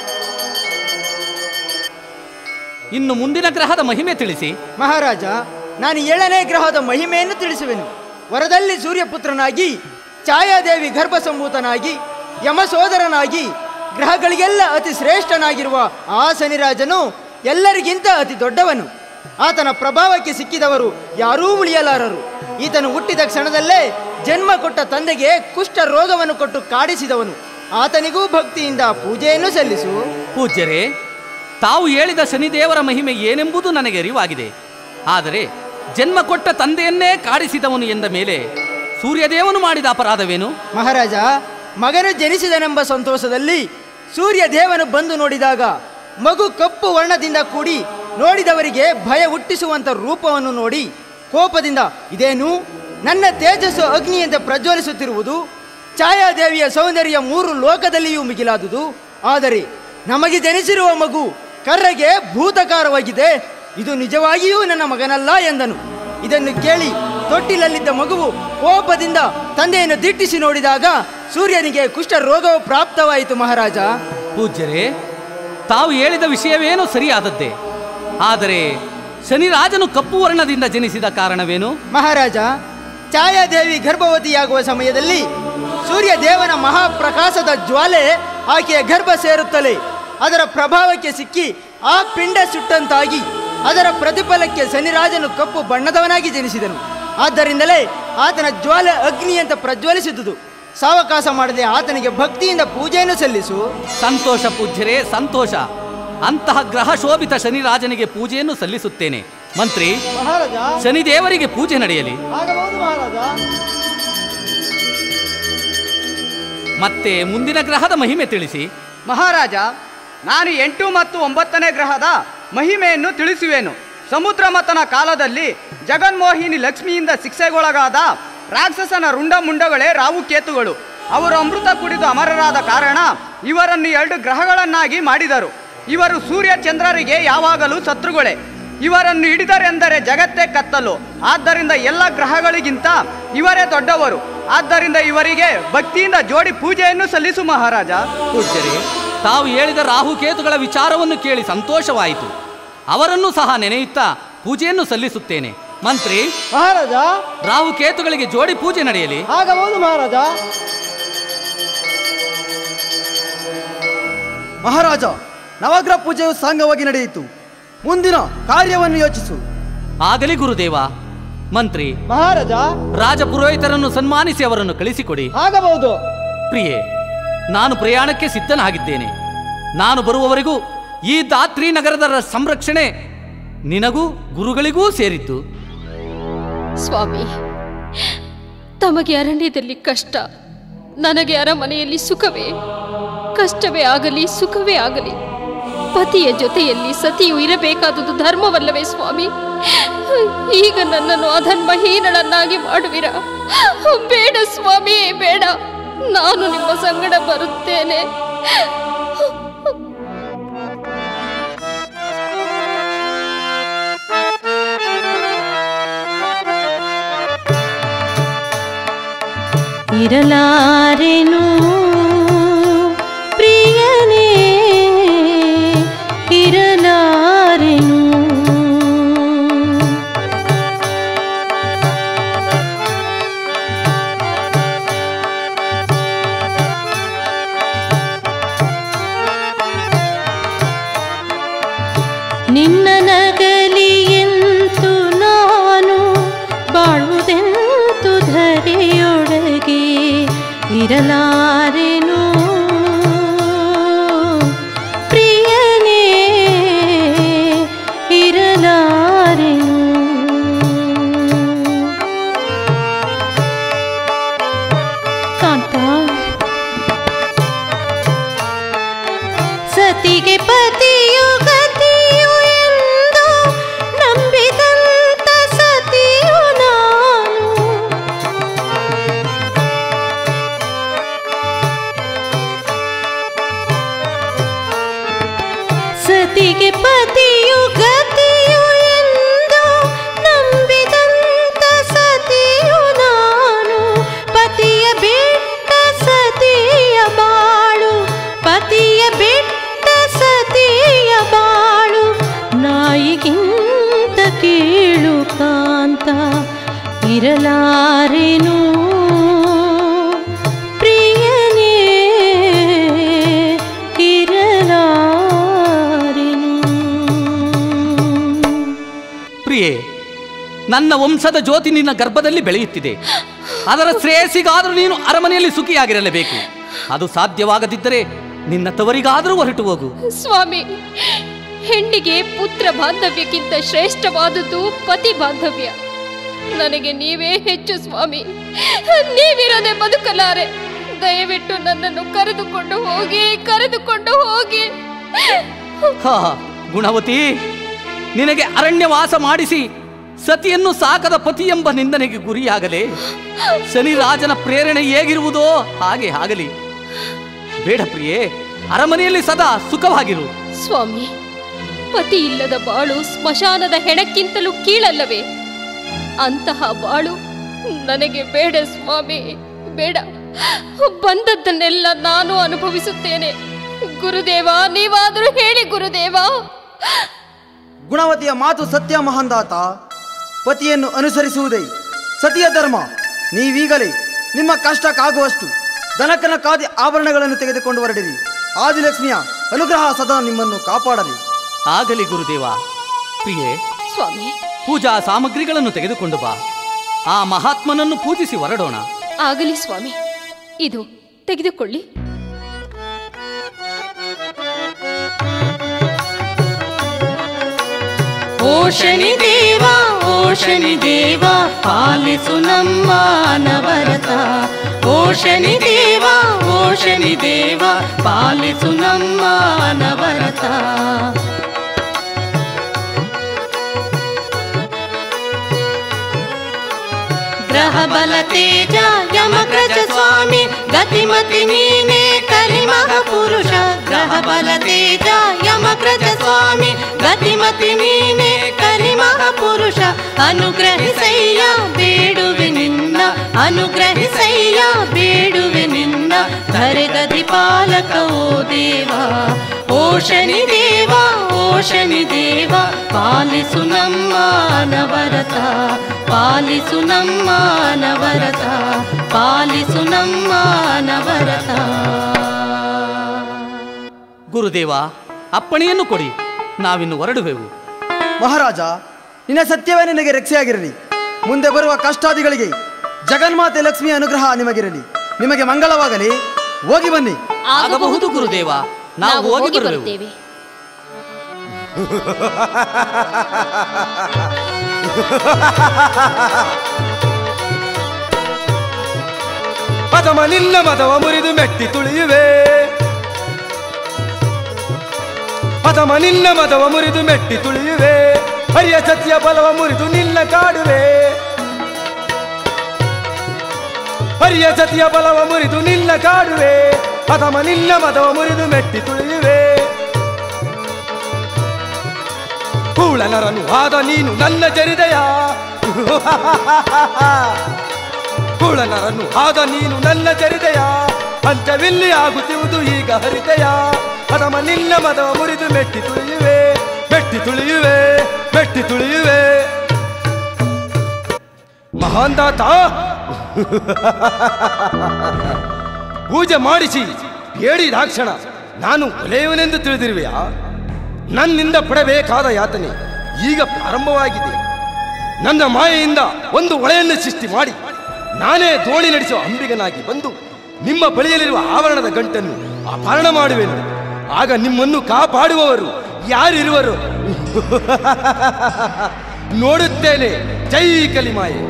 ಇನ್ನು ಮುಂದಿನ ಗ್ರಹದ ಮಹಿಮೆ ತಿಳಿಸಿ ಮಹಾರಾಜ ನಾನು ಏಳನೇ ಗ್ರಹದ ಮಹಿಮೆಯನ್ನು ತಿಳಿಸುವೆನು ವರದಲ್ಲಿ ಸೂರ್ಯಪುತ್ರನಾಗಿ ಛಾಯಾದೇವಿ ಗರ್ಭಸಂಭೂತನಾಗಿ ಯಮ ಸೋದರನಾಗಿ ಗ್ರಹಗಳಿಗೆಲ್ಲ ಅತಿ ಶ್ರೇಷ್ಠನಾಗಿರುವ ಆ ಶನಿರಾಜನು ಎಲ್ಲರಿಗಿಂತ ಅತಿ ದೊಡ್ಡವನು ಆತನ ಪ್ರಭಾವಕ್ಕೆ ಸಿಕ್ಕಿದವರು ಯಾರೂ ಉಳಿಯಲಾರರು ಈತನು ಹುಟ್ಟಿದ ಕ್ಷಣದಲ್ಲೇ ಜನ್ಮ ಕೊಟ್ಟ ತಂದೆಗೆ ಕುಷ್ಠ ರೋಗವನ್ನು ಕೊಟ್ಟು ಕಾಡಿಸಿದವನು ಆತನಿಗೂ ಭಕ್ತಿಯಿಂದ ಪೂಜೆಯನ್ನು ಸಲ್ಲಿಸು ಪೂಜ್ಯರೇ ತಾವು ಹೇಳಿದ ಶನಿದೇವರ ಮಹಿಮೆ ಏನೆಂಬುದು ನನಗೆ ಅರಿವಾಗಿದೆ ಆದರೆ ಜನ್ಮ ಕೊಟ್ಟ ತಂದೆಯನ್ನೇ ಕಾಡಿಸಿದವನು ಎಂದ ಮೇಲೆ ಸೂರ್ಯದೇವನು ಮಾಡಿದ ಅಪರಾಧವೇನು ಮಹಾರಾಜ ಮಗನು ಜನಿಸಿದನೆಂಬ ಸಂತೋಷದಲ್ಲಿ ಸೂರ್ಯ ದೇವನು ಬಂದು ನೋಡಿದಾಗ ಮಗು ಕಪ್ಪು ವರ್ಣದಿಂದ ಕೂಡಿ ನೋಡಿದವರಿಗೆ ಭಯ ಹುಟ್ಟಿಸುವಂತ ರೂಪವನ್ನು ನೋಡಿ ಕೋಪದಿಂದ ಇದೇನು ನನ್ನ ತೇಜಸ್ಸು ಅಗ್ನಿಯಂತೆ ಪ್ರಜ್ವಲಿಸುತ್ತಿರುವುದು ಛಾಯಾದೇವಿಯ ಸೌಂದರ್ಯ ಮೂರು ಲೋಕದಲ್ಲಿಯೂ ಮಿಗಿಲಾದುದು ಆದರೆ ನಮಗೆ ಜನಿಸಿರುವ ಮಗು ಕರ್ರೆಗೆ ಭೂತಕಾರವಾಗಿದೆ ಇದು ನಿಜವಾಗಿಯೂ ನನ್ನ ಮಗನಲ್ಲ ಎಂದನು ಇದನ್ನು ಕೇಳಿ ತೊಟ್ಟಿಲಲ್ಲಿದ್ದ ಮಗುವು ಕೋಪದಿಂದ ತಂದೆಯನ್ನು ದಿಟ್ಟಿಸಿ ನೋಡಿದಾಗ ಸೂರ್ಯನಿಗೆ ಕುಷ್ಠ ರೋಗವು ಪ್ರಾಪ್ತವಾಯಿತು ಮಹಾರಾಜ ಪೂಜ್ಯರೇ ತಾವು ಹೇಳಿದ ವಿಷಯವೇನೋ ಸರಿಯಾದದ್ದೇ ಆದರೆ ಶನಿರಾಜನು ಕಪ್ಪು ವರ್ಣದಿಂದ ಜನಿಸಿದ ಕಾರಣವೇನು ಮಹಾರಾಜ ಛಾಯಾದೇವಿ ಗರ್ಭವತಿಯಾಗುವ ಸಮಯದಲ್ಲಿ ಸೂರ್ಯ ದೇವನ ಮಹಾಪ್ರಕಾಶದ ಜ್ವಾಲೆ ಆಕೆಯ ಗರ್ಭ ಸೇರುತ್ತಲೇ ಅದರ ಪ್ರಭಾವಕ್ಕೆ ಸಿಕ್ಕಿ ಆ ಪಿಂಡ ಸುಟ್ಟಂತಾಗಿ ಅದರ ಪ್ರತಿಫಲಕ್ಕೆ ಶನಿರಾಜನು ಕಪ್ಪು ಬಣ್ಣದವನಾಗಿ ಜನಿಸಿದನು ಆದ್ದರಿಂದಲೇ ಆತನ ಜ್ವಾಲೆ ಅಗ್ನಿಯಂತ ಪ್ರಜ್ವಲಿಸಿದುದು ಸಾವಕಾಶ ಮಾಡದೆ ಆತನಿಗೆ ಭಕ್ತಿಯಿಂದ ಪೂಜೆಯನ್ನು ಸಲ್ಲಿಸು ಸಂತೋಷ ಪೂಜ್ಯರೇ ಸಂತೋಷ ಅಂತಹ ಗ್ರಹ ಶೋಭಿತ ಶನಿರಾಜನಿಗೆ ಪೂಜೆಯನ್ನು ಸಲ್ಲಿಸುತ್ತೇನೆ ಮಂತ್ರಿ ಮಹಾರಾಜ ಶನಿದೇವರಿಗೆ ಪೂಜೆ ನಡೆಯಲಿ ಆಗಬಹುದು ಮಹಾರಾಜ ಮತ್ತೆ ಮುಂದಿನ ಗ್ರಹದ ಮಹಿಮೆ ತಿಳಿಸಿ ಮಹಾರಾಜ ನಾನು ಎಂಟು ಮತ್ತು ಒಂಬತ್ತನೇ ಗ್ರಹದ ಮಹಿಮೆಯನ್ನು ತಿಳಿಸುವೆನು ಸಮುದ್ರ ಮತನ ಕಾಲದಲ್ಲಿ ಜಗನ್ಮೋಹಿನಿ ಲಕ್ಷ್ಮಿಯಿಂದ ಶಿಕ್ಷೆಗೊಳಗಾದ ರಾಕ್ಷಸನ ರುಂಡ ಮುಂಡಗಳೇ ರಾವು ಕೇತುಗಳು ಅವರು ಅಮೃತ ಕುಡಿದು ಅಮರರಾದ ಕಾರಣ ಇವರನ್ನು ಎರಡು ಗ್ರಹಗಳನ್ನಾಗಿ ಮಾಡಿದರು ಇವರು ಸೂರ್ಯ ಚಂದ್ರರಿಗೆ ಯಾವಾಗಲೂ ಶತ್ರುಗಳೇ ಇವರನ್ನು ಹಿಡಿದರೆಂದರೆ ಜಗತ್ತೇ ಕತ್ತಲು ಆದ್ದರಿಂದ ಎಲ್ಲ ಗ್ರಹಗಳಿಗಿಂತ ಇವರೇ ದೊಡ್ಡವರು ಆದ್ದರಿಂದ ಇವರಿಗೆ ಭಕ್ತಿಯಿಂದ ಜೋಡಿ ಪೂಜೆಯನ್ನು ಸಲ್ಲಿಸು ಮಹಾರಾಜ ಪೂಜ್ಯರೇ ತಾವು ಹೇಳಿದ ರಾಹುಕೇತುಗಳ ವಿಚಾರವನ್ನು ಕೇಳಿ ಸಂತೋಷವಾಯಿತು ಅವರನ್ನು ಸಹ ನೆನೆಯುತ್ತಾ ಪೂಜೆಯನ್ನು ಸಲ್ಲಿಸುತ್ತೇನೆ ಮಂತ್ರಿ ಮಹಾರಾಜ ರಾಹುಕೇತುಗಳಿಗೆ ಜೋಡಿ ಪೂಜೆ ನಡೆಯಲಿ ಆಗಬಹುದು ಮಹಾರಾಜ ಮಹಾರಾಜ ನವಗ್ರಹ ಪೂಜೆಯು ಸಾಂಗವಾಗಿ ನಡೆಯಿತು ಮುಂದಿನ ಕಾರ್ಯವನ್ನು ಯೋಚಿಸು ಆಗಲಿ ಗುರುದೇವ ಮಂತ್ರಿ ಮಹಾರಾಜ ರಾಜ ಪುರೋಹಿತರನ್ನು ಸನ್ಮಾನಿಸಿ ಅವರನ್ನು ಕಳಿಸಿಕೊಡಿ ಆಗಬಹುದು ಪ್ರಿಯೆ ನಾನು ಪ್ರಯಾಣಕ್ಕೆ ಸಿದ್ಧನಾಗಿದ್ದೇನೆ ನಾನು ಬರುವವರೆಗೂ ಈ ದಾತ್ರಿ ನಗರದ ರ- ಸಂರಕ್ಷಣೆ ನಿನಗೂ ಗುರುಗಳಿಗೂ ಸೇರಿದ್ದು ಸ್ವಾಮಿ ತಮಗೆ ಅರಣ್ಯದಲ್ಲಿ ಕಷ್ಟ ನನಗೆ ಅರಮನೆಯಲ್ಲಿ ಸುಖವೇ ಕಷ್ಟವೇ ಆಗಲಿ ಸುಖವೇ ಆಗಲಿ ಪತಿಯ ಜೊತೆಯಲ್ಲಿ ಸತಿಯು ಇರಬೇಕಾದುದು ಧರ್ಮವಲ್ಲವೇ ಸ್ವಾಮಿ ಈಗ ನನ್ನನ್ನು ಅಧರ್ಮಹೀನಳನ್ನಾಗಿ ಮಾಡುವಿರ ಬೇಡ ಸ್ವಾಮಿ ಬೇಡ ನಾನು ನಿಮ್ಮ ಸಂಗಡ ಬರುತ್ತೇನೆ ಇರಲಾರೆನು ಪ್ರಿಯನೇ ಇರಲಾರೆನು ನಿನ್ನ ನಗಲಿ ಎಂತು ನಾನು ಬಾಳುವುದೆಂತು ಧರೆಯೊಳಗೆ ಇರಲಾರೆನು ಪ್ರಿಯನೇ ಇರಲಾರೆನು ಕಾಂತ ಸತಿಗೆ ಪತಿಯು ಗತಿಯು ಎಂದು ನಂಬಿದಂತ ಸತಿಯು ನಾನು ಸತಿಗೆ ಪತಿಯು ಗತಿಯು ಎಂದು ನಂಬಿದಂತ ಸತಿಯು ನಾನು ಪತಿಯ ಬಿಟ್ಟ ಸತಿಯ ಬಾಳು ಪತಿಯ ಬಿಟ್ಟ ಸತಿಯ ಬಾಳು ನಾಯಿಗಿಂತ ಕೀಳು ಕಾಂತ ಇರಲಾರೆನು ಪ್ರಿಯನೇ ಇರಲಾರೆನು ಪ್ರಿಯೆ ನನ್ನ ವಂಶದ ಜ್ಯೋತಿ ನಿನ್ನ ಗರ್ಭದಲ್ಲಿ ಬೆಳೆಯುತ್ತಿದೆ ಅದರ ಶ್ರೇಯಸ್ಸಿಗಾದರೂ ನೀನು ಅರಮನೆಯಲ್ಲಿ ಸುಖಿಯಾಗಿರಲೇಬೇಕು ಅದು ಸಾಧ್ಯವಾಗದಿದ್ದರೆ ನಿನ್ನ ತವರಿಗಾದರೂ ಹೊರಟು ಹೋಗು ಸ್ವಾಮಿ ಹೆಣ್ಣಿಗೆ ಪುತ್ರ ಬಾಂಧವ್ಯಕ್ಕಿಂತ ಶ್ರೇಷ್ಠವಾದುದು ಪತಿ ಬಾಂಧವ್ಯ ನನಗೆ ನೀವೇ ಹೆಚ್ಚು ಸ್ವಾಮಿ ನೀವಿರದೆ ಬದುಕಲಾರೆ ದಯವಿಟ್ಟು ನನ್ನನ್ನು ಕರೆದುಕೊಂಡು ಹೋಗಿ ಕರೆದುಕೊಂಡು ಹೋಗಿ ಹಾ ಗುಣವತಿ ನಿನಗೆ ಅರಣ್ಯವಾಸ ಮಾಡಿಸಿ ಸತಿಯನ್ನು ಸಾಕದ ಪತಿ ಎಂಬ ನಿಂದನೆಗೆ ಗುರಿಯಾಗಲೇ ಶನಿ ರಾಜನ ಪ್ರೇರಣೆ ಹೇಗಿರುವುದೋ ಹಾಗೆ ಆಗಲಿ ಬೇಡ ಪ್ರಿಯೆ ಅರಮನೆಯಲ್ಲಿ ಸದಾ ಸುಖವಾಗಿರು ಸ್ವಾಮಿ ಪತಿ ಇಲ್ಲದ ಬಾಳು ಸ್ಮಶಾನದ ಹೆಣಕ್ಕಿಂತಲೂ ಕೀಳಲ್ಲವೇ ಅಂತಹ ಬಾಳು ನನಗೆ ಬೇಡ ಸ್ವಾಮಿ ಬೇಡ ಬಂದದ್ದನ್ನೆಲ್ಲ ನಾನು ಅನುಭವಿಸುತ್ತೇನೆ ಗುರುದೇವ ನೀವಾದರೂ ಹೇಳಿ ಗುರುದೇವ ಗುಣವತಿಯ ಮಾತು ಸತ್ಯ ಮಹಂದಾತ ಪತಿಯನ್ನು ಅನುಸರಿಸುವುದೇ ಸತಿಯ ಧರ್ಮ ನೀವೀಗಲೇ ನಿಮ್ಮ ಕಷ್ಟಕ್ಕಾಗುವಷ್ಟು ದನಕನ ಕಾದಿ ಆಭರಣಗಳನ್ನು ತೆಗೆದುಕೊಂಡು ಹೊರಡಿರಿ ಆದಿಲಕ್ಷ್ಮಿಯ ಅನುಗ್ರಹ ಸದಾ ನಿಮ್ಮನ್ನು ಕಾಪಾಡಲಿ ಆಗಲಿ ಗುರುದೇವ ಪ್ರಿಯೆ ಸ್ವಾಮಿ ಪೂಜಾ ಸಾಮಗ್ರಿಗಳನ್ನು ತೆಗೆದುಕೊಂಡು ಬಾ ಆ ಮಹಾತ್ಮನನ್ನು ಪೂಜಿಸಿ ಹೊರಡೋಣ ಆಗಲಿ ಸ್ವಾಮಿ ಇದು ತೆಗೆದುಕೊಳ್ಳಿ ಓ ಶನಿ ದೇವ ಓ ಶನಿ ದೇವ ಪಾಲಿಸು ನಮ್ಮ ನವರತ ಓ ಶನಿ ದೇವ ಓ ಶನಿ ದೇವ ಪಾಲಿಸು ನಮ್ಮ ನವರತ ಗ್ರಹ ಬಲ ತೇಜ ಯಮಗ್ರಜ ಸ್ವಾಮಿ ಗತಿಮತಿ ನೀನೇ ಕಲಿಮಹ ಪುರುಷ ಗ್ರಹ ಬಲ ತೇಜ ಯಮಗ್ರಜ ಸ್ವಾಮಿ ಗತಿಮತಿ ನೀನೇ ಕಲಿಮಹ ಪುರುಷ ಅನುಗ್ರಹಿಸಯ್ಯ ಬೇಡುವೆ ನಿನ್ನ ಅನುಗ್ರಹಿಸಯ್ಯ ಬೇಡುವೆ ನಿನ್ನ ಧರೆಗದಿ ಪಾಲಕ ಓ ದೇವ ಓ ಶನಿ ದೇವ ಓ ಶನಿ ದೇವ ಪಾಲಿಸು ನಮ್ಮ ನವರತ ಪಾಲಿಸು ನಮ್ಮ ನವರತ ಪಾಲಿಸು ನಮ್ಮ ನವರತ ಗುರುದೇವ ಅಪ್ಪಣೆಯನ್ನು ಕೊಡಿ ನಾವಿನ್ನು ಹೊರಡುವೆವು ಮಹಾರಾಜ ನಿನ್ನ ಸತ್ಯವೇ ನಿನಗೆ ರಕ್ಷೆಯಾಗಿರಲಿ ಮುಂದೆ ಬರುವ ಕಷ್ಟಾದಿಗಳಿಗೆ ಜಗನ್ಮಾತೆ ಲಕ್ಷ್ಮಿಯ ಅನುಗ್ರಹ ನಿಮಗಿರಲಿ ನಿಮಗೆ ಮಂಗಳವಾಗಲಿ ಹೋಗಿ ಬನ್ನಿ ಆಗಬಹುದು ಗುರುದೇವ ನಾವು ಹೋಗಿ ಬರುವೆವು ಬರುತ್ತೇವೆ ಪದಮ ನಿನ್ನ ಮದವ ಮುರಿದು ಮೆಟ್ಟಿ ತುಳಿಯುವೆ ಪದಮ ನಿನ್ನ ಮದವ ಮುರಿದು ಮೆಟ್ಟಿ ತುಳಿಯುವೆ ಹರಿಯ ಸತ್ಯ ಬಲವ ಮುರಿದು ನಿನ್ನ ಕಾಡುವೆ ಹರಿಯ ಸತ್ಯ ಬಲವ ಮುರಿದು ನಿನ್ನ ಕಾಡುವೆ ಪದಮ ನಿನ್ನ ಮದವ ಮುರಿದು ಮೆಟ್ಟಿ ತುಳಿಯುವೆ ಕೂಳನರನು ಆದ ನೀನು ನನ್ನ ಜರಿದೆಯ ಕೂಳನರನ್ನು ಆದ ನೀನು ನನ್ನ ಜರಿದೆಯ ಪಂಚವಿಲ್ಲಿ ಆಗುತ್ತಿರುವುದು ಈಗ ಹರಿತೆಯ ಪದಮ ನಿನ್ನ ಮದವ ಮುರಿದು ಮೆಟ್ಟಿ ತುಳಿಯುವೆ ಮೆಟ್ಟಿ ತುಳಿಯುವೆ ಮೆಟ್ಟಿ ತುಳಿಯುವೆ ಮಹಾಂದಾತ ಪೂಜೆ ಮಾಡಿಸಿ ಹೇಳಿದಾಕ್ಷಣ ನಾನು ಒಲೆಯವನೆಂದು ತಿಳಿದಿರುವೆಯಾ ನನ್ನಿಂದ ಪಡಬೇಕಾದ ಯಾತನೆ ಈಗ ಪ್ರಾರಂಭವಾಗಿದೆ ನನ್ನ ಮಾಯೆಯಿಂದ ಒಂದು ಒಳೆಯನ್ನು ಸೃಷ್ಟಿ ಮಾಡಿ ನಾನೇ ದೋಣಿ ನಡೆಸುವ ಅಂಬಿಗನಾಗಿ ಬಂದು ನಿಮ್ಮ ಬಳಿಯಲ್ಲಿರುವ ಆವರಣದ ಗಂಟನ್ನು ಅಪಹರಣ ಮಾಡುವೆನು ಆಗ ನಿಮ್ಮನ್ನು ಕಾಪಾಡುವವರು ಯಾರಿರುವರು ನೋಡುತ್ತೇನೆ ಜೈ ಕಲಿಮಾಯೆ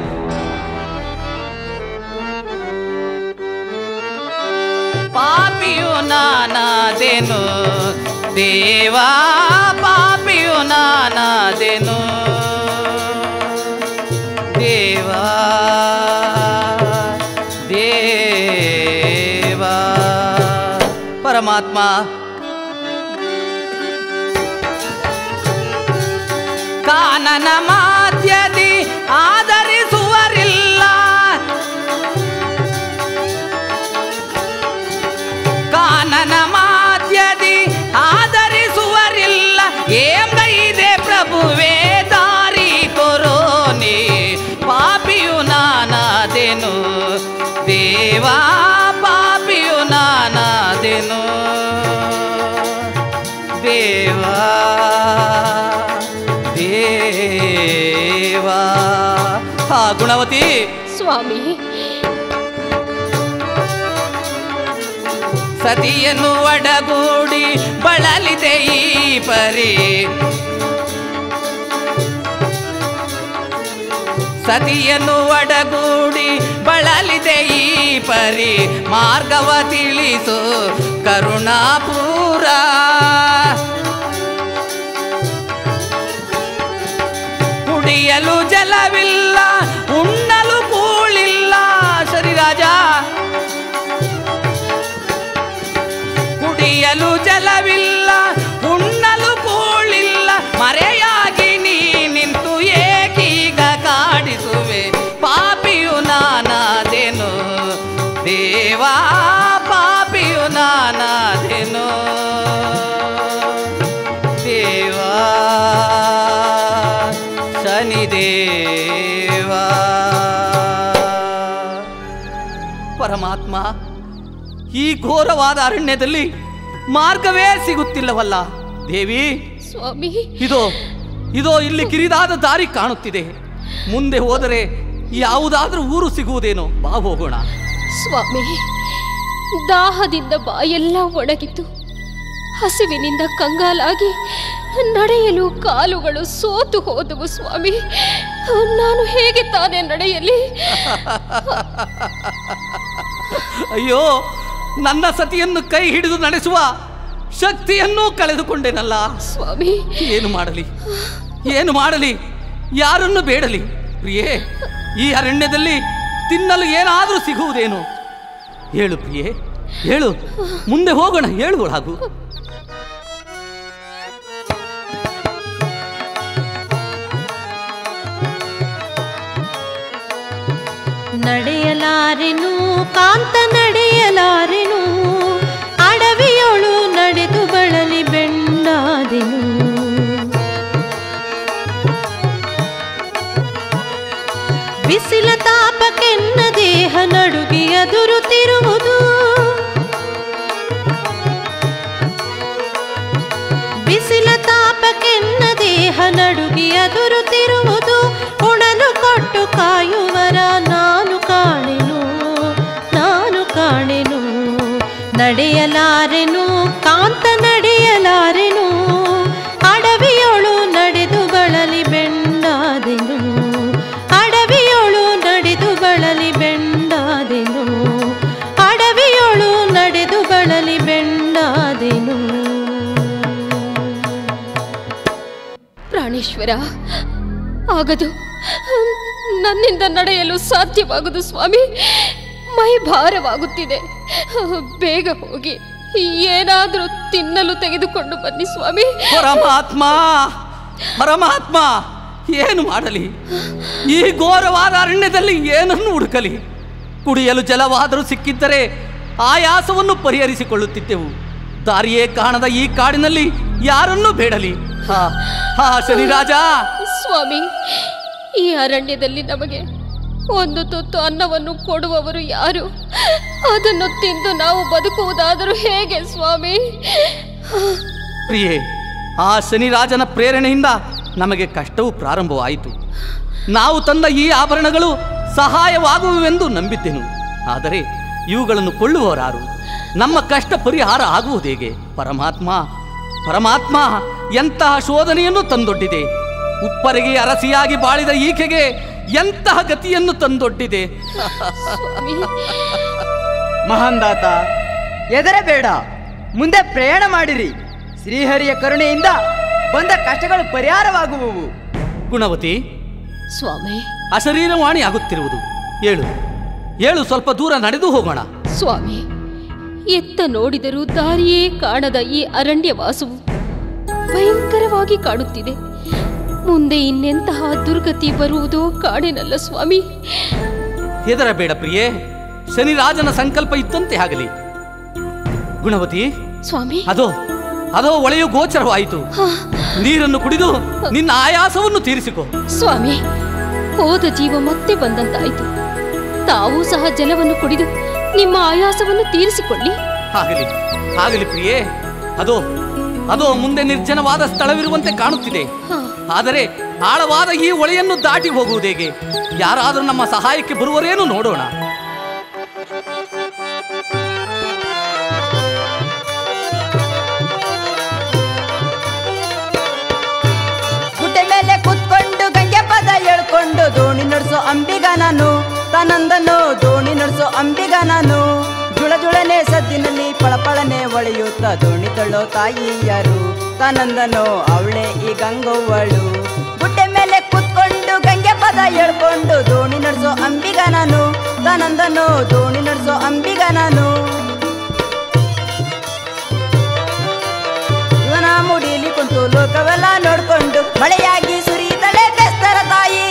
ಪಾಪಿಯು ನಾನಾದೆನು ದೇವಾ ಪಾಪಿಯು ನಾನಾದೆನು ದೇವಾ ದೇವಾ ಪರಮಾತ್ಮ ಕಾನನ ಮಾಧ್ಯದಿ ಆಧರಿಸುವರಿಲ್ಲ ಕಾನನ ಮಾಧ್ಯದಿ ಆಧರಿಸುವರಿಲ್ಲ ಏಂಗೈದೆ ಪ್ರಭುವೇ ದಾರಿ ಕೊರೋನೆ ಪಾಪಿಯು ನಾನಾದೆನು ದೇವಾ ಪಾಪಿಯು ನಾನಾದೆನು ದೇವಾ ದೇವಾ ಹಾ ಗುಣವತಿ ಸ್ವಾಮಿ ಸತಿಯನ್ನು ಒಡಗೂಡಿ ಬಳಲಿದೆ ಈ ಪರಿ ಸತಿಯನ್ನು ಒಡಗೂಡಿ ಬಳಲಿದೆ ಈ ಪರಿ ಮಾರ್ಗವ ತಿಳಿಸು ಕರುಣಾಪೂರ ಕುಡಿಯಲು ಜಲವಿಲ್ಲ ಉಣ್ಣಲು ಕೂಳಿಲ್ಲ ಶರಿರಾಜ ಕುಡಿಯಲು ಜಲವಿಲ್ಲ ಉಣ್ಣಲು ಕೂಳಿಲ್ಲ ಮರೆಯಾಗಿ ನೀ ನಿಂತು ಏಕೀಗ ಕಾಡಿಸುವೆ ಪಾಪಿಯು ನಾನಾದೆನು ದೇವಾ ಪಾಪಿಯು ನಾನಾದೆನು ದೇವಾ ಶನಿದೇವಾ ಪರಮಾತ್ಮ ಈ ಘೋರವಾದ ಅರಣ್ಯದಲ್ಲಿ ಮಾರ್ಗವೇ ಸಿಗುತ್ತಿಲ್ಲವಲ್ಲ ದೇವಿ ಸ್ವಾಮಿ ಇದೋ ಇದೋ ಇಲ್ಲಿ ಕಿರಿದಾದ ದಾರಿ ಕಾಣುತ್ತಿದೆ ಮುಂದೆ ಹೋದರೆ ಯಾವುದಾದ್ರೂ ಊರು ಸಿಗುವುದೇನೋ ಬಾ ಹೋಗೋಣ ಸ್ವಾಮಿ ದಾಹದಿಂದ ಬಾಯೆಲ್ಲ ಒಣಗಿತು ಹಸಿವಿನಿಂದ ಕಂಗಾಲಾಗಿ ನಡೆಯಲು ಕಾಲುಗಳು ಸೋತು ಹೋದವು ಸ್ವಾಮಿ ನಾನು ಹೇಗೆ ತಾನೇ ನಡೆಯಲಿ ಅಯ್ಯೋ ನನ್ನ ಸತಿಯನ್ನು ಕೈ ಹಿಡಿದು ನಡೆಸುವ ಶಕ್ತಿಯನ್ನೂ ಕಳೆದುಕೊಂಡೆನಲ್ಲ ಸ್ವಾಮಿ ಏನು ಮಾಡಲಿ ಏನು ಮಾಡಲಿ ಯಾರನ್ನು ಬೇಡಲಿ ಪ್ರಿಯೇ ಈ ಅರಣ್ಯದಲ್ಲಿ ತಿನ್ನಲು ಏನಾದರೂ ಸಿಗುವುದೇನು ಹೇಳು ಪ್ರಿಯೇ ಹೇಳು ಮುಂದೆ ಹೋಗೋಣ ಹೇಳು ಹಾಗೂ ನಡೆಯಲಾರೆನು ಕಾಂತ ನಡೆಯಲಾರೆನು ಅಡವಿಯೊಳು ನಡೆದು ಬಳಲಿ ಬೆಂಡಾದೆನು ಬಿಸಿಲ ತಾಪಕ್ಕೆನ್ನ ದೇಹ ನಡುಗಿ ಅದುರುತ್ತಿರುವುದು ಬಿಸಿಲ ತಾಪಕ್ಕೆನ್ನ ದೇಹ ನಡುಗಿ ಅದುರುತ್ತಿರುವುದು ಉಣಲು ಕೊಟ್ಟು ಕಾಯುವರ ನಾನು ಕಾಣೆನು ನಾನು ಕಾಣೆನು ನಡೆಯಲಾರೆನು ಕಾಂತ ನಡೆಯಲಾರೆನು ಅಡವಿಯೊಳು ನಡೆದು ಬಳಲಿ ಬೆಂಡಾದೆನು ಅಡವಿಯೊಳು ನಡೆದು ಬಳಲಿ ಬೆಂಡಾದೆನು ಅಡವಿಯೊಳು ನಡೆದು ಬಳಲಿ ಬೆಂಡಾದೆನು ಪ್ರಾಣೇಶ್ವರ ಆಗದು ನನ್ನಿಂದ ನಡೆಯಲು ಸಾಧ್ಯವಾಗದು ಸ್ವಾಮಿ ಮೈ ಭಾರವಾಗುತ್ತಿದೆ ಬೇಗ ಹೋಗಿ ಏನಾದರೂ ತಿನ್ನಲು ತೆಗೆದುಕೊಂಡು ಬನ್ನಿ ಸ್ವಾಮಿ ಪರಮಾತ್ಮ ಪರಮಾತ್ಮ ಏನು ಮಾಡಲಿ ಈ ಘೋರವಾದ ಅರಣ್ಯದಲ್ಲಿ ಏನನ್ನು ಹುಡುಕಲಿ ಕುಡಿಯಲು ಜಲವಾದರೂ ಸಿಕ್ಕಿದ್ದರೆ ಆಯಾಸವನ್ನು ಪರಿಹರಿಸಿಕೊಳ್ಳುತ್ತಿದ್ದೆವು ದಾರಿಯೇ ಕಾಣದ ಈ ಕಾಡಿನಲ್ಲಿ ಯಾರನ್ನೂ ಬೇಡಲಿ ಹಾ ಹಾ ಶನಿರಾಜ ಸ್ವಾಮಿ ಈ ಅರಣ್ಯದಲ್ಲಿ ನಮಗೆ ಒಂದು ತುತ್ತು ಅನ್ನವನ್ನು ಕೊಡುವವರು ಯಾರು ಅದನ್ನು ತಿಂದು ನಾವು ಬದುಕುವುದಾದರೂ ಹೇಗೆ ಸ್ವಾಮಿ ಪ್ರಿಯೆ ಆ ಶನಿರಾಜನ ಪ್ರೇರಣೆಯಿಂದ ನಮಗೆ ಕಷ್ಟವು ಪ್ರಾರಂಭವಾಯಿತು ನಾವು ತಂದ ಈ ಆಭರಣಗಳು ಸಹಾಯವಾಗುವುವೆಂದು ನಂಬಿದ್ದೆನು ಆದರೆ ಇವುಗಳನ್ನು ಕೊಳ್ಳುವವರಾರು ನಮ್ಮ ಕಷ್ಟ ಪರಿಹಾರ ಆಗುವುದೇಗೆ ಪರಮಾತ್ಮ ಪರಮಾತ್ಮ ಎಂತಹ ಶೋಧನೆಯನ್ನು ತಂದೊಡ್ಡಿದೆ ಉಪ್ಪರಿಗೆ ಅರಸಿಯಾಗಿ ಬಾಳಿದ ಈಕೆಗೆ ಎಂತಹ ಗತಿಯನ್ನು ತಂದೊಡ್ಡಿದೆ ಮಹಾಂದಾತ ಎದರಬೇಡ ಮುಂದೆ ಪ್ರಯಾಣ ಮಾಡಿರಿ ಶ್ರೀಹರಿಯ ಕರುಣೆಯಿಂದ ಬಂದ ಕಷ್ಟಗಳು ಪರಿಹಾರವಾಗುವವು ಗುಣವತಿ ಸ್ವಾಮಿ ಅಶರೀರವಾಣಿ ಆಗುತ್ತಿರುವುದು ಏಳು ಏಳು ಸ್ವಲ್ಪ ದೂರ ನಡೆದು ಹೋಗೋಣ ಸ್ವಾಮಿ ಎತ್ತ ನೋಡಿದರೂ ದಾರಿಯೇ ಕಾಣದ ಈ ಅರಣ್ಯವಾಸವು ಭಯಂಕರವಾಗಿ ಕಾಣುತ್ತಿದೆ ಮುಂದೆ ಇನ್ನೆಂತಹ ದುರ್ಗತಿ ಬರುವುದೋ ಕಾಣೆನಲ್ಲ ಸ್ವಾಮಿ ಹೆದರಬೇಡ ಪ್ರಿಯೆ ಶನಿರಾಜನ ಸಂಕಲ್ಪ ಇದ್ದಂತೆ ಆಗಲಿ ಗುಣವತಿ ಸ್ವಾಮಿ ಅದೋ ಅದೋ ಒಳೆಯು ಗೋಚರವಾಯಿತು ನೀರನ್ನು ಕುಡಿದು ನಿನ್ನ ಆಯಾಸವನ್ನು ತೀರಿಸಿಕೊ ಸ್ವಾಮಿ ಹೋದ ಜೀವ ಮತ್ತೆ ಬಂದಂತಾಯಿತು ತಾವೂ ಸಹ ಜಲವನ್ನು ಕುಡಿದು ನಿಮ್ಮ ಆಯಾಸವನ್ನು ತೀರಿಸಿಕೊಳ್ಳಿ ಆಗಲಿ ಆಗಲಿ ಪ್ರಿಯೆ ಅದೋ ಅದೋ ಮುಂದೆ ನಿರ್ಜನವಾದ ಸ್ಥಳವಿರುವಂತೆ ಕಾಣುತ್ತಿದೆ ಆದರೆ ಆಳವಾದ ಈ ಒಳೆಯನ್ನು ದಾಟಿ ಹೋಗುವುದೇಗೆ ಯಾರಾದರೂ ನಮ್ಮ ಸಹಾಯಕ್ಕೆ ಬರುವರೇನು ನೋಡೋಣ ಗುಡ್ಡೆ ಮೇಲೆ ಕುತ್ಕೊಂಡು ಗಂಗೆ ಪದ ಹೇಳ್ಕೊಂಡು ದೋಣಿ ನಡೆಸೋ ಅಂಬಿಗ ನಾನು ತಾನಂದನು ದೋಣಿ ನಡೆಸೋ ಅಂಬಿಗ ನಾನು ಜುಳ ಜುಳನೆ ಸದ್ದಿನಲ್ಲಿ ಪಳಪಳನೆ ಒಳೆಯುತ್ತ ದೋಣಿ ತಳ್ಳೋ ತಾಯಿ ಯಾರು ತಾನಂದನು ಅವಳೆ ಈ ಗಂಗವ್ವಳು ಗುಡ್ಡೆ ಮೇಲೆ ಕುತ್ಕೊಂಡು ಗಂಗೆ ಪದ ಹೇಳ್ಕೊಂಡು ದೋಣಿ ನಡೆಸೋ ಅಂಬಿಗ ನಾನು ತಾನಂದನು ದೋಣಿ ನಡೆಸೋ ಅಂಬಿಗ ನಾನು ಇವನ ಮುಡಿಲಿ ಕುಂತು ಲೋಕವೆಲ್ಲ ನೋಡ್ಕೊಂಡು ಮಳೆಯಾಗಿ ಸುರಿತಳೆ ಬೆಸ್ತರ ತಾಯಿ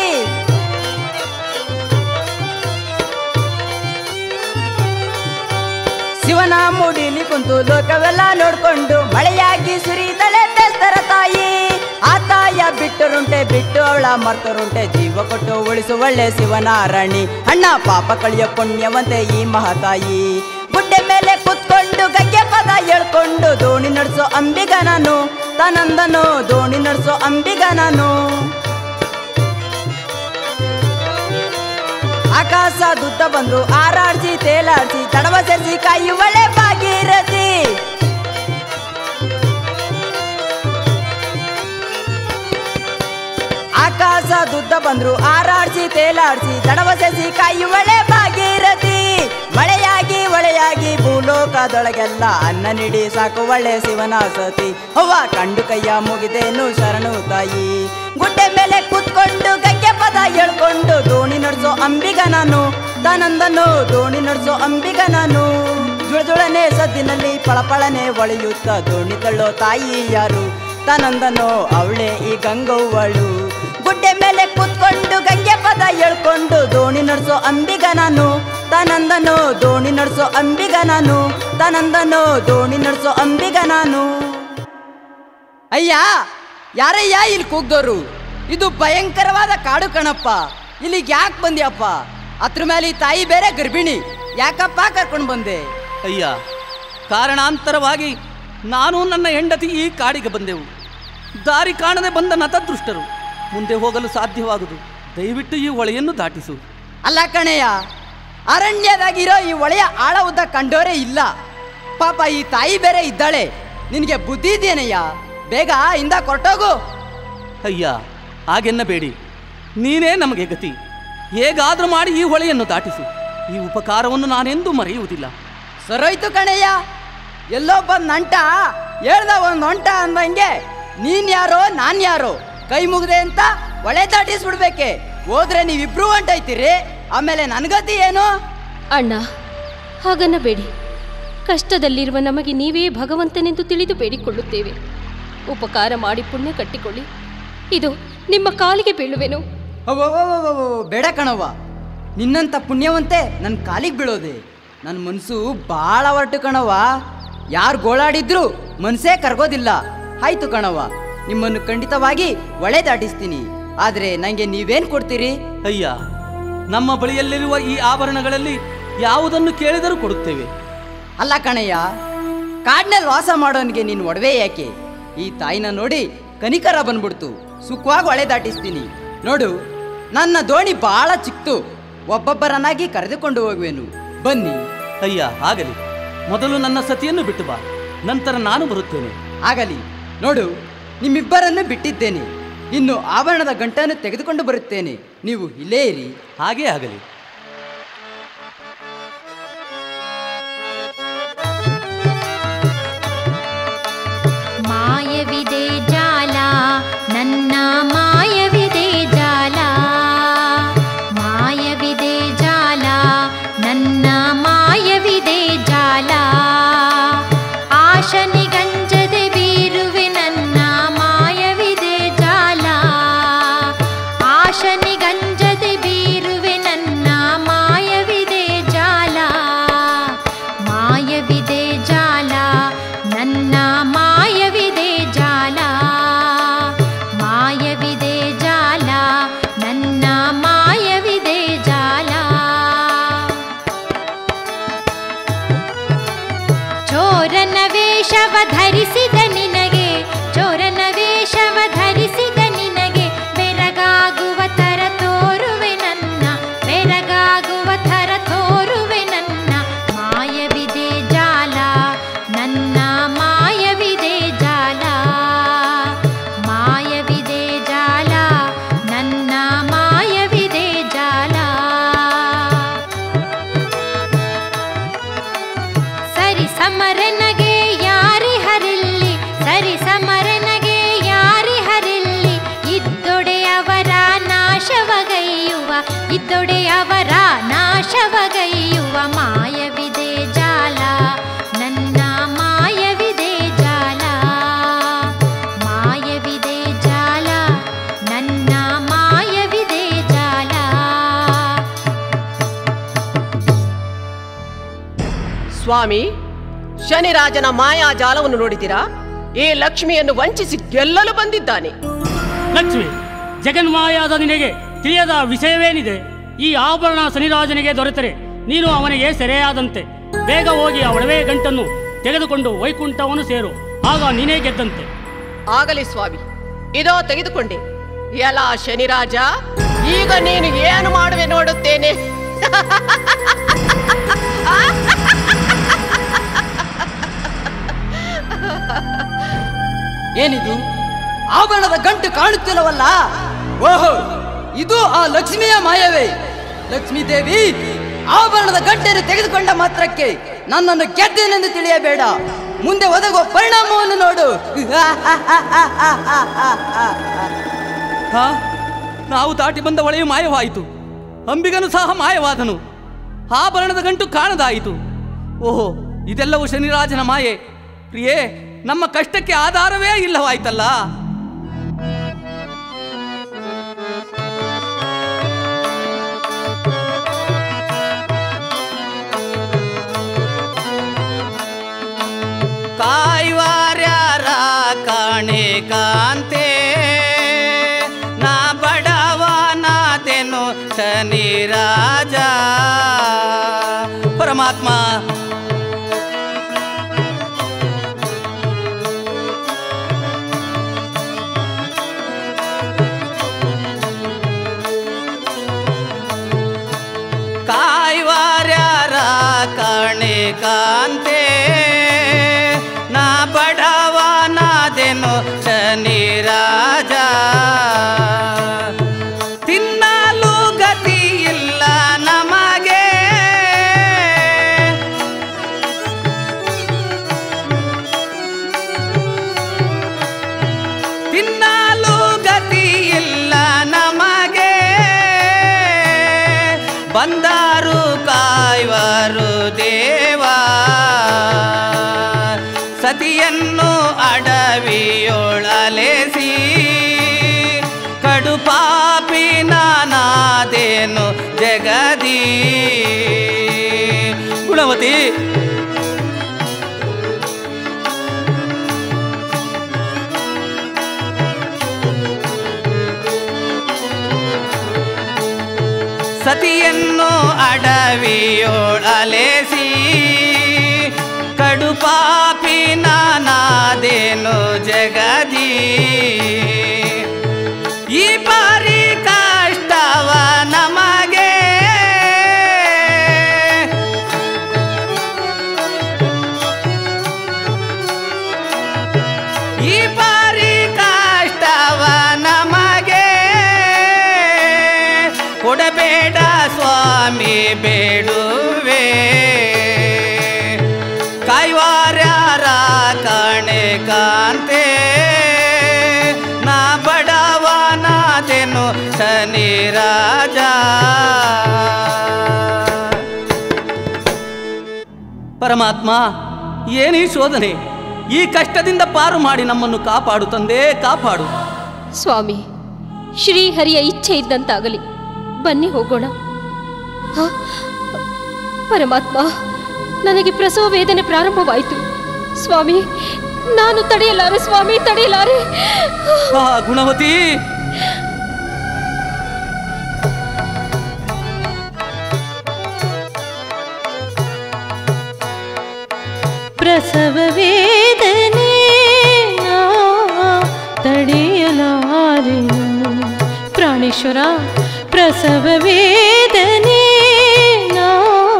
ಶಿವನ ಮುಡಿಲಿ ಕುಂತು ಲೋಕವೆಲ್ಲ ನೋಡ್ಕೊಂಡು ಮಳೆಯಾಗಿ ಸುರಿತಳೆ ಬೆಸ್ತರ ತಾಯಿ ಆ ತಾಯ ಬಿಟ್ಟರುಂಟೆ ಬಿಟ್ಟು ಅವಳ ಮರ್ತರುಂಟೆ ಜೀವ ಕೊಟ್ಟು ಉಳಿಸು ಒಳ್ಳೆ ಶಿವನ ರಾಣಿ ಅಣ್ಣ ಪಾಪ ಕಳಿಯ ಪುಣ್ಯವಂತೆ ಈ ಮಹಾತಾಯಿ ಗುಡ್ಡೆ ಮೇಲೆ ಕುತ್ಕೊಂಡು ಗಗ್ಗೆ ಪದ ಹೇಳ್ಕೊಂಡು ದೋಣಿ ನಡೆಸೋ ಅಂಬಿಗ ನಾನು ತಾನಂದನು ದೋಣಿ ನಡೆಸೋ ಅಂಬಿಗ ನಾನು ಆಕಾಶ ದುದ್ದ ಬಂದ್ರು ಆರಾಡ್ಸಿ ತೇಲಾಡ್ಸಿ ತಡವ ಸೇರಿಸಿ ಕಾಯುವಳೆ ಭಾಗೀರಥಿ ಆಕಾಶ ದುದ್ದ ಬಂದ್ರು ಆರಾಡ್ಸಿ ತೇಲಾಡ್ಸಿ ತಡವ ಸೇರಿಸಿ ಕಾಯುವಳೆ ಭಾಗೀರಥಿ ಮಳೆಯಾಗಿ ಒಳೆಯಾಗಿ ಭೂಲೋಕದೊಳಗೆಲ್ಲ ಅನ್ನ ನೀಡಿ ಸಾಕು ಒಳ್ಳೆ ಶಿವನ ಸತಿ ಅವ್ವ ಕಂಡು ಕೈಯ ಮುಗಿದೇನು ಶರಣು ತಾಯಿ ಗುಡ್ಡೆ ಮೇಲೆ ಕುತ್ಕೊಂಡು ಗಗ್ಗೆ ಪದ ಹೇಳ್ಕೊಂಡು ದೋಣಿ ನಡೆಸೋ ಅಂಬಿಗ ನಾನು ತಾನಂದನು ದೋಣಿ ನಡೆಸೋ ಅಂಬಿಗ ನಾನು ಜುಳ ಜುಳನೆ ಸದ್ದಿನಲ್ಲಿ ಪಳಪಳನೆ ಒಳೆಯುತ್ತ ದೋಣಿ ತಳ್ಳೋ ತಾಯಿ ಯಾರು ತಾನಂದನು ಅವಳೆ ಈ ಗಂಗವ್ವಳು ಗುಡ್ಡೆ ಮೇಲೆ ಕೂತ್ಕೊಂಡು ಗಂಗೆ ಪದ ಹೇಳ್ಕೊಂಡು ದೋಣಿ ನಡೆಸೋ ಅಂಬಿಗ ನಾನು ತಾನಂದನು ದೋಣಿ ನಡೆಸೋ ಅಂಬಿಗ ನಾನು ತಾನಂದನು ದೋಣಿ ನಡೆಸೋ ಅಂಬಿಗ ನಾನು ಅಯ್ಯ ಯಾರಯ್ಯ ಇಲ್ಲಿ ಕೂಗ್ದೋರು ಇದು ಭಯಂಕರವಾದ ಕಾಡು ಕಣಪ್ಪ ಇಲ್ಲಿಗೆ ಯಾಕೆ ಬಂದ್ಯಪ್ಪ ಅದ್ರ ಮೇಲೆ ಈ ತಾಯಿ ಬೇರೆ ಗರ್ಭಿಣಿ ಯಾಕಪ್ಪ ಕರ್ಕೊಂಡು ಬಂದೆ ಅಯ್ಯ ಕಾರಣಾಂತರವಾಗಿ ನಾನು ನನ್ನ ಹೆಂಡತಿ ಈ ಕಾಡಿಗೆ ಬಂದೆವು ದಾರಿ ಕಾಣದೆ ಬಂದ ನತದೃಷ್ಟರು ಮುಂದೆ ಹೋಗಲು ಸಾಧ್ಯವಾಗುದು ದಯವಿಟ್ಟು ಈ ಹೊಳೆಯನ್ನು ದಾಟಿಸು ಅಲ್ಲ ಕಣಯ್ಯ ಅರಣ್ಯದಾಗಿರೋ ಈ ಒಳೆಯ ಆಳ ಉದ್ದ ಕಂಡೋರೇ ಇಲ್ಲ ಪಾಪ ಈ ತಾಯಿ ಬೇರೆ ಇದ್ದಾಳೆ ನಿನಗೆ ಬುದ್ಧಿ ಇದೆಯೇನಯ್ಯ ಬೇಗ ಇಂದ ಕೊರಟೋಗು ಅಯ್ಯ ಹಾಗೆನ್ನಬೇಡಿ ನೀನೇ ನಮಗೆ ಗತಿ ಹೇಗಾದರೂ ಮಾಡಿ ಈ ಹೊಳೆಯನ್ನು ದಾಟಿಸು ಈ ಉಪಕಾರವನ್ನು ನಾನೆಂದೂ ಮರೆಯುವುದಿಲ್ಲ ಸರೋಯ್ತು ಕಣಯ್ಯ ಎಲ್ಲೋ ಬಂದ್ ನಂಟ ಹೇಳ್ದ ಒಂದ್ ಹೊಂಟ ಅಂದಂಗೆ ನೀನ್ ಯಾರೋ ನಾನ್ ಯಾರೋ ಕೈ ಮುಗ್ದೆ ಅಂತ ಒಳೆ ದಾಟಿಸ್ಬಿಡ್ಬೇಕೆ ಹೋದ್ರೆ ನೀವಿಬ್ರು ಹೊಂಟೈತೀರಿ ಆಮೇಲೆ ನನ್ಗತಿ ಏನು ಅಣ್ಣ ಹಾಗನ್ನಬೇಡಿ ಕಷ್ಟದಲ್ಲಿರುವ ನಮಗೆ ನೀವೇ ಭಗವಂತನೆಂದು ತಿಳಿದು ಬೇಡಿಕೊಳ್ಳುತ್ತೇವೆ ಉಪಕಾರ ಮಾಡಿ ಪುಣ್ಯ ಕಟ್ಟಿಕೊಳ್ಳಿ ಇದು ನಿಮ್ಮ ಕಾಲಿಗೆ ಬೀಳುವೆನು ಅವ್ವವ್ವವ್ವವ್ವ, ಬೇಡ ಕಣವ್ವ ನಿನ್ನಂತ ಪುಣ್ಯವಂತೆ ನನ್ನ ಕಾಲಿಗೆ ಬೀಳೋದೆ ನನ್ನ ಮನಸ್ಸು ಭಾಳ ಹೊರಟು ಕಣವ್ವ ಯಾರು ಗೋಳಾಡಿದ್ರು ಮನಸ್ಸೇ ಕರ್ಗೋದಿಲ್ಲ ಆಯ್ತು ಕಣವ್ವ ನಿಮ್ಮನ್ನು ಖಂಡಿತವಾಗಿ ಒಳೆ ದಾಟಿಸ್ತೀನಿ ಆದ್ರೆ ನಂಗೆ ನೀವೇನ್ ಕೊಡ್ತೀರಿ ಅಯ್ಯ ನಮ್ಮ ಬಳಿಯಲ್ಲಿರುವ ಈ ಆಭರಣಗಳಲ್ಲಿ ಯಾವುದನ್ನು ಕೇಳಿದರೂ ಕೊಡುತ್ತೇವೆ ಅಲ್ಲ ಕಣಯ್ಯ ಕಾಡ್ನಲ್ಲಿ ವಾಸ ಮಾಡೋನಿಗೆ ನೀನು ಒಡವೆ ಯಾಕೆ ಈ ತಾಯಿನ ನೋಡಿ ಕನಿಕರ ಬಂದ್ಬಿಡ್ತು ಸುಖವಾಗಿ ಒಳೆ ದಾಟಿಸ್ತೀನಿ ನೋಡು ನನ್ನ ದೋಣಿ ಬಹಳ ಚಿಕ್ತು ಒಬ್ಬೊಬ್ಬರನ್ನಾಗಿ ಕರೆದುಕೊಂಡು ಹೋಗುವೆನು ಬನ್ನಿ ಅಯ್ಯ ಆಗಲಿ ಮೊದಲು ನನ್ನ ಸತಿಯನ್ನು ಬಿಟ್ಟು ಬಾ ನಂತರ ನಾನು ಬರುತ್ತೇನೆ ಆಗಲಿ ನೋಡು ನಿಮ್ಮಿಬ್ಬರನ್ನು ಬಿಟ್ಟಿದ್ದೇನೆ ಇನ್ನು ಆಭರಣದ ಗಂಟನ್ನು ತೆಗೆದುಕೊಂಡು ಬರುತ್ತೇನೆ ನೀವು ಇಲ್ಲೇ ಇರಿ ಹಾಗೇ ಆಗಲಿ ಮಾಯವಿದೆ ಜಾಲ ನನ್ನ ಮಾಯವಿದೆ ಜಾಲ ಮಾಯವಿದೆ ಜಾಲ ನನ್ನ ಮಾಯವಿದೆ ಜಾಲ ಆಶನಿಗಂಜದೆ ಬೀರುವೆ ನನ್ನ ಮಾಯವಿದೆ ಜಾಲ ಆಶನಿಗಂಜದೆ ಬೀರುವೆ ನನ್ನ ಮಾಯವಿದೆ ಜಾಲ ಮಾಯವಿದೆ ಜಾಲ ನನ್ನ ಮಾಯವಿದೆ ಜಾಲ ಮಾಯವಿದೆ ಜಾಲ ನನ್ನ ಮಾಯವಿದೆ ಜಾಲ ಚೋರನ ವೇಷವ ಧರಿಸಿದ ನಿನಗೆ ಚೋರನ ವೇಷವ ಧರಿಸಿದ ನಿನಗೆ ಬೆರಗಾಗುವ ತರ ತೋರುವೆ ನನ್ನ ಬೆರಗಾಗುವ ತರ ತೋರುವೆ ನನ್ನ ಮಾಯವಿದೆ ಜಾಲ ನನ್ನ ಮಾಯವಿದೆ ಜಾಲ ಮಾಯವಿದೆ ಜಾಲ ನನ್ನ ಮಾಯವಿದೆ ಜಾಲ ಸರಿ ಸಮರನಗೆ ಯಾರಿ ಹರಿಲ್ಲಿ ಸರಿ ಸಮರನಗೆ ಯಾರಿ ಹರಿಲ್ಲಿ ಇದ್ದೊಡೆಯವರ ನಾಶವಗೈಯುವ ಇದ್ದೊಡೆಯವರ ನಾಶವಗೈಯುವ ಮಾಯವಿದೆ ಜಾಲ ನನ್ನ ಮಾಯವಿದೆ ಜಾಲ ಮಾಯವಿದೆ ಜಾಲ ನನ್ನ ಮಾಯವಿದೆ ಜಾಲ ಸ್ವಾಮಿ ಶನಿರಾಜನ ಮಾಯಾಜಾಲವನ್ನು ನೋಡಿದಿರಾ ಈ ಲಕ್ಷ್ಮಿಯನ್ನು ವಂಚಿಸಿ ಗೆಲ್ಲಲು ಬಂದಿದ್ದಾನೆ ಲಕ್ಷ್ಮಿ ಜಗನ್ಮಾಯಾದ ನಿನಗೆ ತಿಳಿಯದ ವಿಷಯವೇನಿದೆ ಈ ಆಭರಣ ಶನಿರಾಜನಿಗೆ ದೊರೆತರೆ ನೀನು ಅವನಿಗೆ ಸೆರೆಯಾದಂತೆ ಬೇಗ ಹೋಗಿ ಆ ಒಡವೆ ಗಂಟನ್ನು ತೆಗೆದುಕೊಂಡು ವೈಕುಂಠವನ್ನು ಸೇರು ಆಗ ನೀನೇ ಗೆದ್ದಂತೆ ಆಗಲಿ ಸ್ವಾಮಿ ಇದೋ ತೆಗೆದುಕೊಂಡೆ ಎಲ್ಲ ಶನಿರಾಜ ಈಗ ನೀನು ಏನು ಮಾಡುವೆ ನೋಡುತ್ತೇನೆ ಏನಿದು ಆಭರಣದ ಗಂಟು ಕಾಣುತ್ತಿಲ್ಲವಲ್ಲ ಓಹೋ ಇದು ಆ ಲಕ್ಷ್ಮಿಯ ಮಾಯವೇ ಲಕ್ಷ್ಮೀ ದೇವಿ ಆಭರಣದ ಗಂಟೆಯನ್ನು ತೆಗೆದುಕೊಂಡ ಮಾತ್ರಕ್ಕೆ ನನ್ನನ್ನು ಗೆದ್ದೇನೆಂದು ತಿಳಿಯಬೇಡ ಮುಂದೆ ಒದಗುವ ಪರಿಣಾಮವನ್ನು ನೋಡು ಹಾ ನಾವು ದಾಟಿ ಬಂದ ಒಳೆಯು ಮಾಯವಾಯಿತು ಅಂಬಿಗನು ಸಹ ಮಾಯವಾದನು ಆಭರಣದ ಗಂಟು ಕಾಣದಾಯಿತು ಓಹೋ ಇದೆಲ್ಲವೂ ಶನಿರಾಜನ ಮಾಯೆ ಪ್ರಿಯೇ ನಮ್ಮ ಕಷ್ಟಕ್ಕೆ ಆಧಾರವೇ ಇಲ್ಲವಾಯ್ತಲ್ಲ ಕಾಯ್ವಾರ್ಯಾರ ಕಾಣೆ ಕಾಂತೆ ನಾ ಬಡವನಾದೆನು ಶನಿ ರಾಜ ಪರಮಾತ್ಮ ಕಾಂತೆ ನಾ ಬಡವನಾದೆನು ಶನಿ ರಾಜ ತಿನ್ನಲು ಗತಿ ಇಲ್ಲ ನಮಗೆ ತಿನ್ನಲು ಗತಿ ಇಲ್ಲ ನಮಗೆ ಬಂದಾರು ಕಾಯುವರು ದೇವ ಸತಿಯನ್ನು ಅಡವಿಯೊಳಲೆಸಿ ಕಡು ಪಾಪಿ ನಾನಾದೇನು ಜಗದಿ ಗುಣವತಿ ಸತಿಯನ್ನು ಅಡವಿಯೊಳಲೆಸಿ ಕಡು ಪಾಪಿ ನಾನಾದೇನು ಜಗದಿ ಈ ಬಾರಿ ಕಷ್ಟವ ನಮಗೆ ಈ ಬಾರಿ ಕಷ್ಟವ ನಮಗೆ ಕೊಡಬೇಡ ಸ್ವಾಮಿ ಬೇಡುವೆ ಕಾಯ್ವಾರ್ಯಾರ ಕಣೆ ಕಾಂತೆ ನಾ ಬಡವನಾದೆನು ಶನಿ ರಾಜ ಪರಮಾತ್ಮ ಏನೀ ಶೋಧನೆ ಈ ಕಷ್ಟದಿಂದ ಪಾರು ಮಾಡಿ ನಮ್ಮನ್ನು ಕಾಪಾಡು ತಂದೆ ಕಾಪಾಡು ಸ್ವಾಮಿ ಶ್ರೀಹರಿಯ ಇಚ್ಛೆ ಇದ್ದಂತಾಗಲಿ ಬನ್ನಿ ಹೋಗೋಣ ಹ? ಪರಮಾತ್ಮ ನನಗೆ ಪ್ರಸವ ವೇದನೆ ಪ್ರಾರಂಭವಾಯಿತು ಸ್ವಾಮಿ ನಾನು ತಡೆಯಲಾರೆ ಸ್ವಾಮಿ ತಡೆಯಲಾರೆ ಆ ಗುಣವತಿ ಪ್ರಸವ ವೇದನೆ ನಾ ತಡೆಯಲಾರೆನು ಪ್ರಾಣೇಶ್ವರ ಪ್ರಸವ ವೇದನೆ ನಾ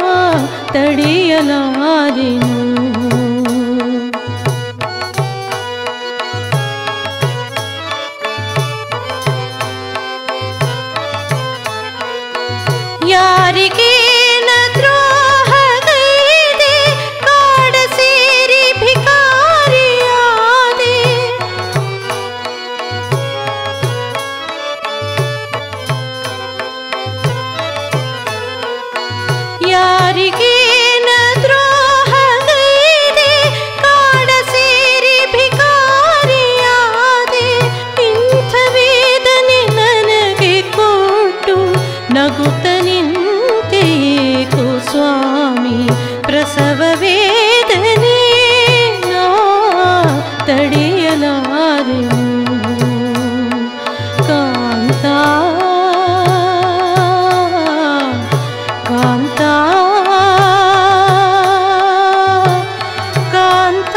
ತಡೆಯಲಾರೆನು ಯಾರಿಗೇನ ದ್ರೋಹಗೈದೆ ಕಾಡ ಸೇರಿ ಭಿಕಾರಿಯಾದೆ ಯಾರಿಗೇನ ದ್ರೋಹಗೈದೆ ಕಾಡ ಸೇರಿ ಭಿಕಾರಿಯಾದೆ ಇಂಥ ವೇದನೆ ನನಗೆ ಕೊಟ್ಟು ನಗುತ್ತ ನಿಂತೇಕು ಸ್ವಾಮಿ ಪ್ರಸವ ವೇದನೆ ನಾ ತಡೆಯಲಾರೆನು ಕಾಂತ ಕಾಂತ ಕಾಂತ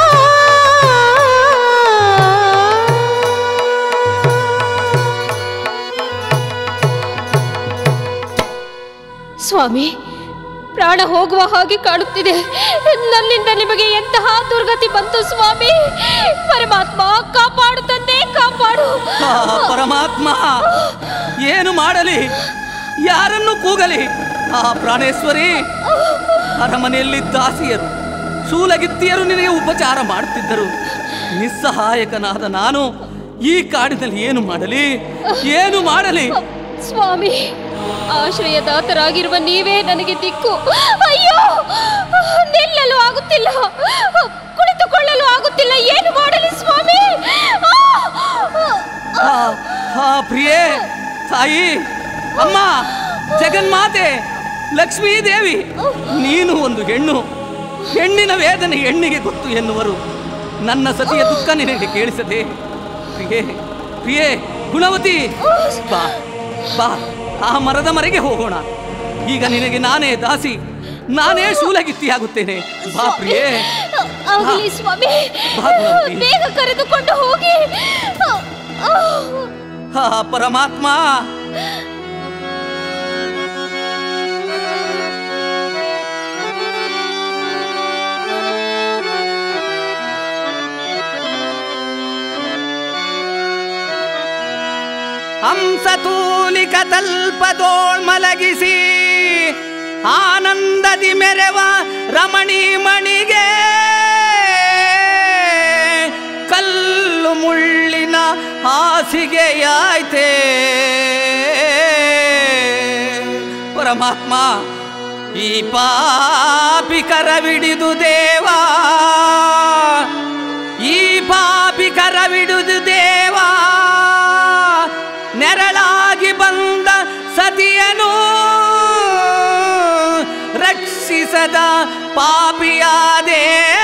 ಸ್ವಾಮಿ ಪ್ರಾಣ ಹೋಗುವ ಹಾಗೆ ಕಾಣುತ್ತಿದೆ ನನ್ನಿಂದ ನಿಮಗೆ ಎಂತಹ ದುರ್ಗತಿ ಬಂತು ಸ್ವಾಮಿ ಪರಮಾತ್ಮ ಕಾಪಾಡು ತಂದೆ ಕಾಪಾಡು ಆ ಪರಮಾತ್ಮ ಏನು ಮಾಡಲಿ ಯಾರನ್ನು ಕೂಗಲಿ ಆ ಪ್ರಾಣೇಶ್ವರಿ ಅರಮನೆಯಲ್ಲಿ ದಾಸಿಯರು ಶೂಲಗಿತ್ತಿಯರು ನಿನಗೆ ಉಪಚಾರ ಮಾಡುತ್ತಿದ್ದರು ನಿಸ್ಸಹಾಯಕನಾದ ನಾನು ಈ ಕಾಡಿನಲ್ಲಿ ಏನು ಮಾಡಲಿ ಏನು ಮಾಡಲಿ ಸ್ವಾಮಿ ಆಶ್ರಯದಾತರಾಗಿರುವ ನೀವೇ ನನಗೆ ದಿಕ್ಕು ಅಯ್ಯೋ ನಿಲ್ಲಲು ಆಗುತ್ತಿಲ್ಲ ಕುಳಿತುಕೊಳ್ಳಲು ಆಗುತ್ತಿಲ್ಲ ಏನು ಮಾಡಲಿ ಸ್ವಾಮಿ ಆ, ಆ ಪ್ರಿಯೇ ತಾಯಿ ಅಮ್ಮ ಜಗನ್ಮಾತೆ ಲಕ್ಷ್ಮೀ ದೇವಿ ನೀನು ಒಂದು ಹೆಣ್ಣು ಹೆಣ್ಣಿನ ವೇದನೆ ಹೆಣ್ಣಿಗೆ ಗೊತ್ತು ಎನ್ನುವರು ನನ್ನ ಸತಿಯ ದುಃಖ ನಿನಗೆ ಕೇಳಿಸದೆ ಪ್ರಿಯೇ ಪ್ರಿಯೇ ಗುಣವತಿ ಬಾ ಬಾ ಆ ಮರದ ಮರೆಗೆ ಹೋಗೋಣ ಈಗ ನಿನಗೆ ನಾನೇ ದಾಸಿ ನಾನೇ ಶೂಲಗಿತ್ತಿಯಾಗುತ್ತೇನೆ ಬಾ ಪ್ರಿಯೇ ಆಗಲಿ ಸ್ವಾಮಿ ಬಾ ಗುಣವತಿ. ಬೇಗ ಕರೆದುಕೊಂಡು ಹೋಗಿ ಹಾ ಪರಮಾತ್ಮ ಹಂಸತೂಲಿಕ ತಲ್ಪದೋಳ್ ಮಲಗಿಸಿ ಆನಂದದಿ ಮೆರೆವ ರಮಣಿ ಮಣಿಗೆ ಕಲ್ಲು ಮುಳ್ಳಿನ ಹಾಸಿಗೆಯಾಯ್ತೆ ಪರಮಾತ್ಮ ಈ ಪಾಪಿ ಕರವಿಡಿದು ದೇವಾ ಈ ಪಾಪಿ ಕರವಿಡುದು ದೇವಾ ನೆರಳಾಗಿ ಬಂದ ಸತಿಯನು ರಕ್ಷಿಸದ ಪಾಪಿಯಾದೆ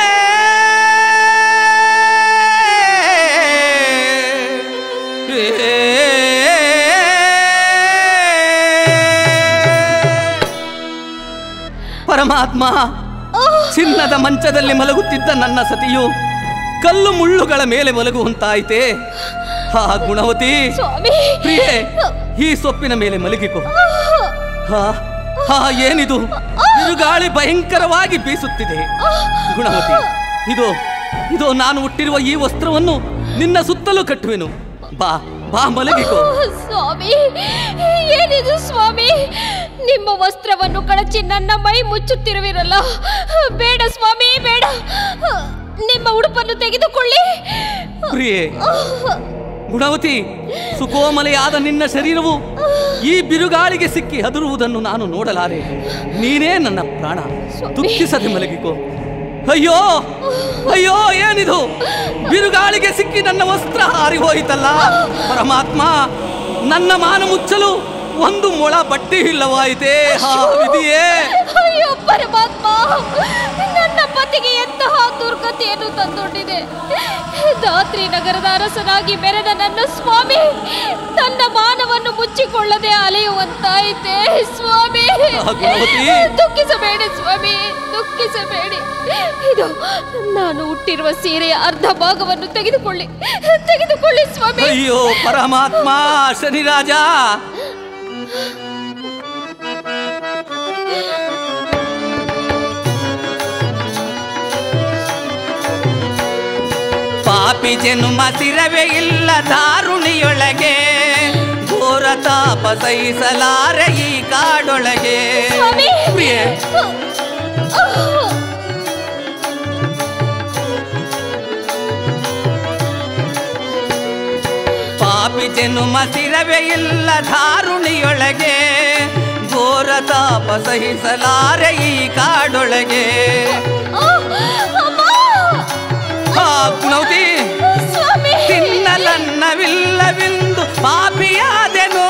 ಪರಮಾತ್ಮ ಚಿನ್ನದ ಮಂಚದಲ್ಲಿ ಮಲಗುತ್ತಿದ್ದ ನನ್ನ ಸತಿಯು ಕಲ್ಲು ಮುಳ್ಳುಗಳ ಮೇಲೆ ಮಲಗುವಂತಾಯಿತೆ ಹಾ ಗುಣವತಿ ಪ್ರಿಯೆ ಈ ಸೊಪ್ಪಿನ ಮೇಲೆ ಮಲಗಿಕೋ ಹಾ ಹಾ ಏನಿದು ಬಿರುಗಾಳಿ ಭಯಂಕರವಾಗಿ ಬೀಸುತ್ತಿದೆ ಗುಣವತಿ ಇದು ಇದು ನಾನು ಹುಟ್ಟಿರುವ ಈ ವಸ್ತ್ರವನ್ನು ನಿನ್ನ ಸುತ್ತಲೂ ಕಟ್ಟುವೆನು ಬಾ ಬಾ ಮಲಗಿಕೋ ಸ್ವಾಮಿ ಏನಿದು ಸ್ವಾಮಿ ನಿಮ್ಮ ವಸ್ತ್ರವನ್ನು ಕಳಚಿ ನನ್ನ ಮೈ ಮುಚ್ಚುತ್ತಿರುವಿರಲ್ಲ ಬೇಡ ಸ್ವಾಮಿ ಬೇಡ ನಿಮ್ಮ ಉಡುಪನ್ನು ತೆಗೆದುಕೊಳ್ಳಿ ಪ್ರಿಯೆ ಗುಣವತಿ ಸುಕೋಮಲೆಯಾದ ನಿನ್ನ ಶರೀರವು ಈ ಬಿರುಗಾಳಿಗೆ ಸಿಕ್ಕಿ ಹದುರುವುದನ್ನು ನಾನು ನೋಡಲಾರೆ ನೀನೇ ನನ್ನ ಪ್ರಾಣ ದುಃಖಿಸದೆ ಮಲಗಿಕೋ ಅಯ್ಯೋ ಅಯ್ಯೋ ಏನಿದು ಬಿರುಗಾಳಿಗೆ ಸಿಕ್ಕಿ ನನ್ನ ವಸ್ತ್ರ ಹಾರಿ ಹೋಯಿತಲ್ಲ ಪರಮಾತ್ಮ ನನ್ನ ಮಾನ ಮುಚ್ಚಲು ಒಂದು ಮೊಳ ಬಟ್ಟೆ ಇಲ್ಲವಾಯಿತೆ ಹಾ ವಿಧಿಯೇ ಅಯ್ಯೋ ಪರಮಾತ್ಮ ನನ್ನ ಪತಿಗೆ ಎಂತಹ ದುರ್ಗತಿಯನ್ನು ತಂದೊಡ್ಡಿದೆ ಧಾತ್ರಿ ನಗರದ ಅರಸನಾಗಿ ಮೆರೆದ ನನ್ನ ಸ್ವಾಮಿ ತನ್ನ ಮಾನವನ್ನು ಮುಚ್ಚಿಕೊಳ್ಳದೆ ಅಲೆಯುವಂತಾಯಿತೆ ಸ್ವಾಮಿ ಭಗವತಿ. ದುಃಖಿಸಬೇಡಿ ಸ್ವಾಮಿ ದುಃಖಿಸಬೇಡಿ ಇದು ನಾನು ಹುಟ್ಟಿರುವ ಸೀರೆಯ ಅರ್ಧ ಭಾಗವನ್ನು ತೆಗೆದುಕೊಳ್ಳಿ ತೆಗೆದುಕೊಳ್ಳಿ ಸ್ವಾಮಿ ಅಯ್ಯೋ ಪರಮಾತ್ಮ ಶನಿರಾಜ ಪಾಪಿ ಜನುಮ ಸಿರವೇ ಇಲ್ಲ ದಾರುಣಿಯೊಳಗೆ ಘೋರ ತಾಪ ಸಹಿಸಲಾರೆ ಈ ಕಾಡೊಳಗೆ ಪ್ರಿಯೆ ಪಾಪಿ ಜನುಮ ಸಿರವೇ ಇಲ್ಲ ಧಾರುಣಿಯೊಳಗೆ ಘೋರ ತಾಪ ಸಹಿಸಲಾರೆ ಈ ಕಾಡೊಳಗೆ ಆ ಗುಣವತಿ ತಿನ್ನಲನ್ನವಿಲ್ಲವೆಂದು ಪಾಪಿಯಾದೆನು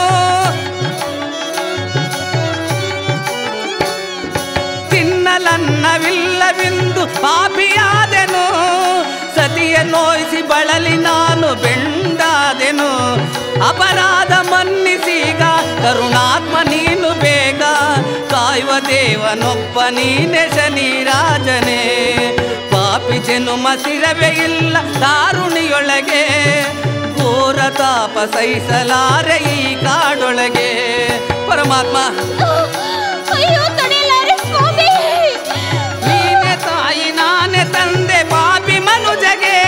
ತಿನ್ನಲನ್ನವಿಲ್ಲವೆಂದು ಪಾಪಿಯಾದೆನು ಸತಿಯ ನೋಯಿಸಿ ಬಳಲಿ ನಾನು ಬೆಂಡಾದೆನು ಅಪರಾಧ ಮನ್ನಿಸೀಗ ಕರುಣಾತ್ಮ ನೀನು ಬೇಗ ಕಾಯುವ ದೇವನೊಬ್ಬ ನೀನೆ ಶನಿರಾಜನೇ ಪಾಪಿ ಜನುಮ ಸಿರವೇ ಇಲ್ಲ ದಾರುಣಿಯೊಳಗೆ ಘೋರ ತಾಪ ಸಹಿಸಲಾರೆ ಈ ಕಾಡೊಳಗೆ ಪರಮಾತ್ಮ ಅಯ್ಯೋ ತಡೆಯಲಾರೆ ಸ್ವಾಮಿ ನೀನೆ ತಾಯಿ ನಾನೇ ತಂದೆ ಪಾಪಿ ಮನುಜಗೆ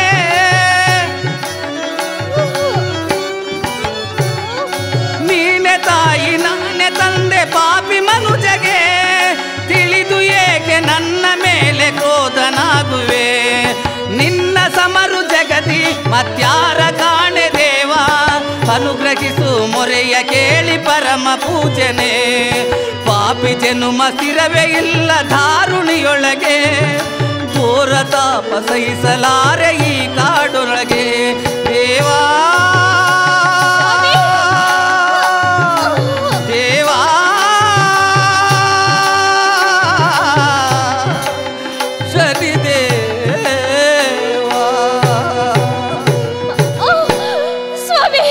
ನೀನೆ ತಾಯಿ ನಾನೇ ತಂದೆ ಪಾಪಿ ಮನುಜಗೆ ತಿಳಿದು ಏಕೆ ನನ್ನ ಮೇಲೆ ಕ್ರೋಧನಾಗುವೆ ನಿನ್ನ ಸಮರು ಜಗತಿ ಮತ್ಯಾರ ಕಾಣೆ ದೇವ ಅನುಗ್ರಹಿಸು ಮೊರೆಯ ಕೇಳಿ ಪರಮ ಪೂಜನೆ ಪಾಪಿ ಜನುಮ ಸ್ಥಿರವೇ ಇಲ್ಲ ಧಾರುಣಿಯೊಳಗೆ ಘೋರ ತಾಪ ಸಹಿಸಲಾರೆ ಈ ಕಾಡೊಳಗೆ ದೇವಾ ದೇವಾ ಶನಿದೇವಾ ಸ್ವಾಮಿ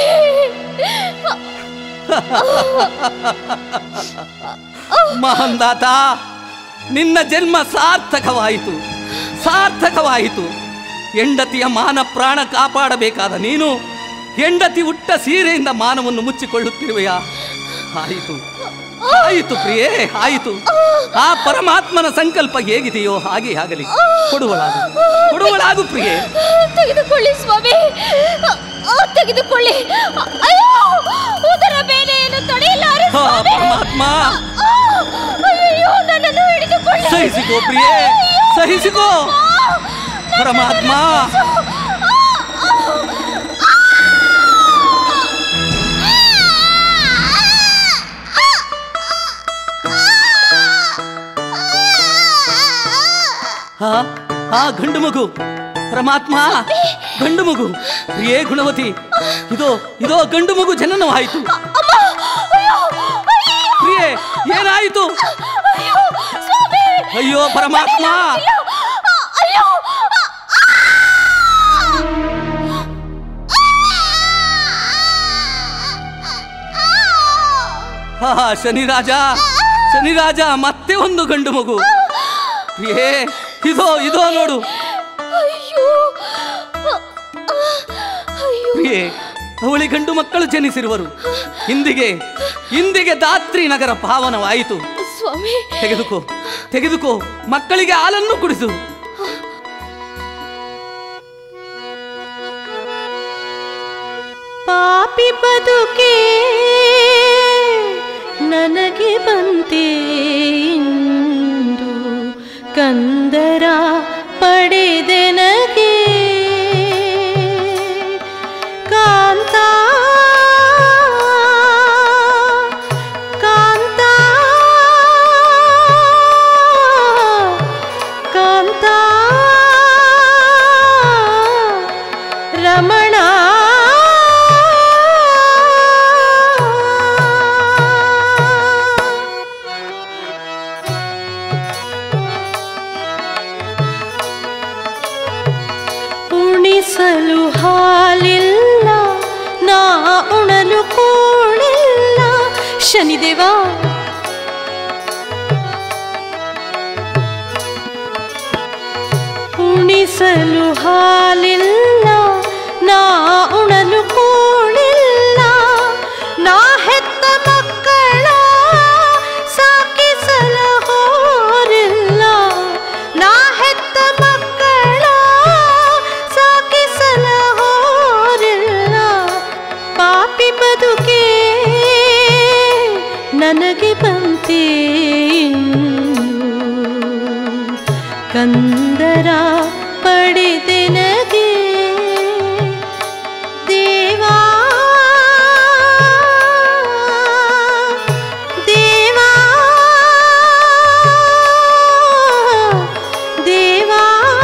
ಮಹಂದಾತ ನಿನ್ನ ಜನ್ಮ ಸಾರ್ಥಕವಾಯಿತು ಸಾರ್ಥಕವಾಯಿತು ಹೆಂಡತಿಯ ಮಾನ ಪ್ರಾಣ ಕಾಪಾಡಬೇಕಾದ ನೀನು ಹೆಂಡತಿ ಉಟ್ಟ ಸೀರೆಯಿಂದ ಮಾನವನ್ನು ಮುಚ್ಚಿಕೊಳ್ಳುತ್ತಿರುವೆಯಾ ಆಯಿತು ಆಯಿತು ಪ್ರಿಯೇ ಆಯಿತು ಆ ಪರಮಾತ್ಮನ ಸಂಕಲ್ಪ ಹೇಗಿದೆಯೋ ಹಾಗೆ ಆಗಲಿ ಕೊಡುವಳಾಗು ಕೊಡುವಳಾಗು ಪ್ರಿಯೆ ತೆಗೆದುಕೊಳ್ಳಿ ಸ್ವಾಮಿ ಆ, ತೆಗೆದುಕೊಳ್ಳಿ ಅ- ಅಯ್ಯೋ ಉದರ ಬೇನೆಯನ್ನು ತಡೆಯಲಾರೆ ಹಾ, ಸ್ವಾಮಿ. ಪರಮಾತ್ಮ ಆ, ಅಯ್ಯೋ ನನ್ನನ್ನು ಹಿಡಿದುಕೊಳ್ಳಿ ಸಹಿಸಿಕೋ ಪ್ರಿಯೆ ಸಹಿಸಿಕೋ ಪರಮಾತ್ಮ ಹಾ ಹಾ ಗಂಡು ಮಗು ಪರಮಾತ್ಮ ಗಂಡು ಮಗು ಪ್ರಿಯೇ ಗುಣವತಿ ಇದೋ ಇದೋ ಗಂಡು ಮಗು ಜನನವಾಯಿತು ಪ್ರಿಯೆ ಏನಾಯಿತು ಅಯ್ಯೋ ಸ್ವಾಮಿ ಅಯ್ಯೋ ಪರಮಾತ್ಮ ಅಯ್ಯೋ ಹಾ ಶನಿರಾಜ ಶನಿರಾಜ ಮತ್ತೆ ಒಂದು ಗಂಡು ಮಗು ಪ್ರಿಯೇ ಇದೋ ಇದೋ ನೋಡು ಅಯ್ಯೋ ಪ್ರಿಯೆ ಅವಳಿ ಗಂಡು ಮಕ್ಕಳು ಜನಿಸಿರುವರು ಇಂದಿಗೆ ಇಂದಿಗೆ ದಾತ್ರಿ ನಗರ ಪಾವನವಾಯಿತು ಸ್ವಾಮಿ ತೆಗೆದುಕೋ ತೆಗೆದುಕೋ ಮಕ್ಕಳಿಗೆ ಹಾಲನ್ನು ಕುಡಿಸು ಪಾಪಿ ಬದುಕೆ ನನಗೆ ಬಂತೆ ಇಂದು ಕಂದರ ಪಡೆದೆನಗೆ ಕಾಂತ ಕಾಂತ ಕಾಂತ ರಮಣ ಉಣಿಸಲು ಹಾಲಿಲ್ಲ ನಾ ಉಣಲು ಕೂಳಿಲ್ಲ ಶನಿದೇವ ಉಣಿಸಲು ಹಾಲಿಲ್ಲ ನಾ ಉಣಲು ಕೂಳಿಲ್ಲ ನಾ ಹೆತ್ತ ಮಕ್ಕಳ ಸಾಕಿಸಲ ಹೋರಿಲ್ಲ ನಾ ಹೆತ್ತ ಮಕ್ಕಳ ಸಾಕಿಸಲ ಹೋರಿಲ್ಲ ಪಾಪಿ ಬದುಕೆ ನನಗೆ ಬಂತೆ ಕಂದರ ಪಡೆದೆನಗೆ ದೇವಾ ದೇವಾ ದೇವಾ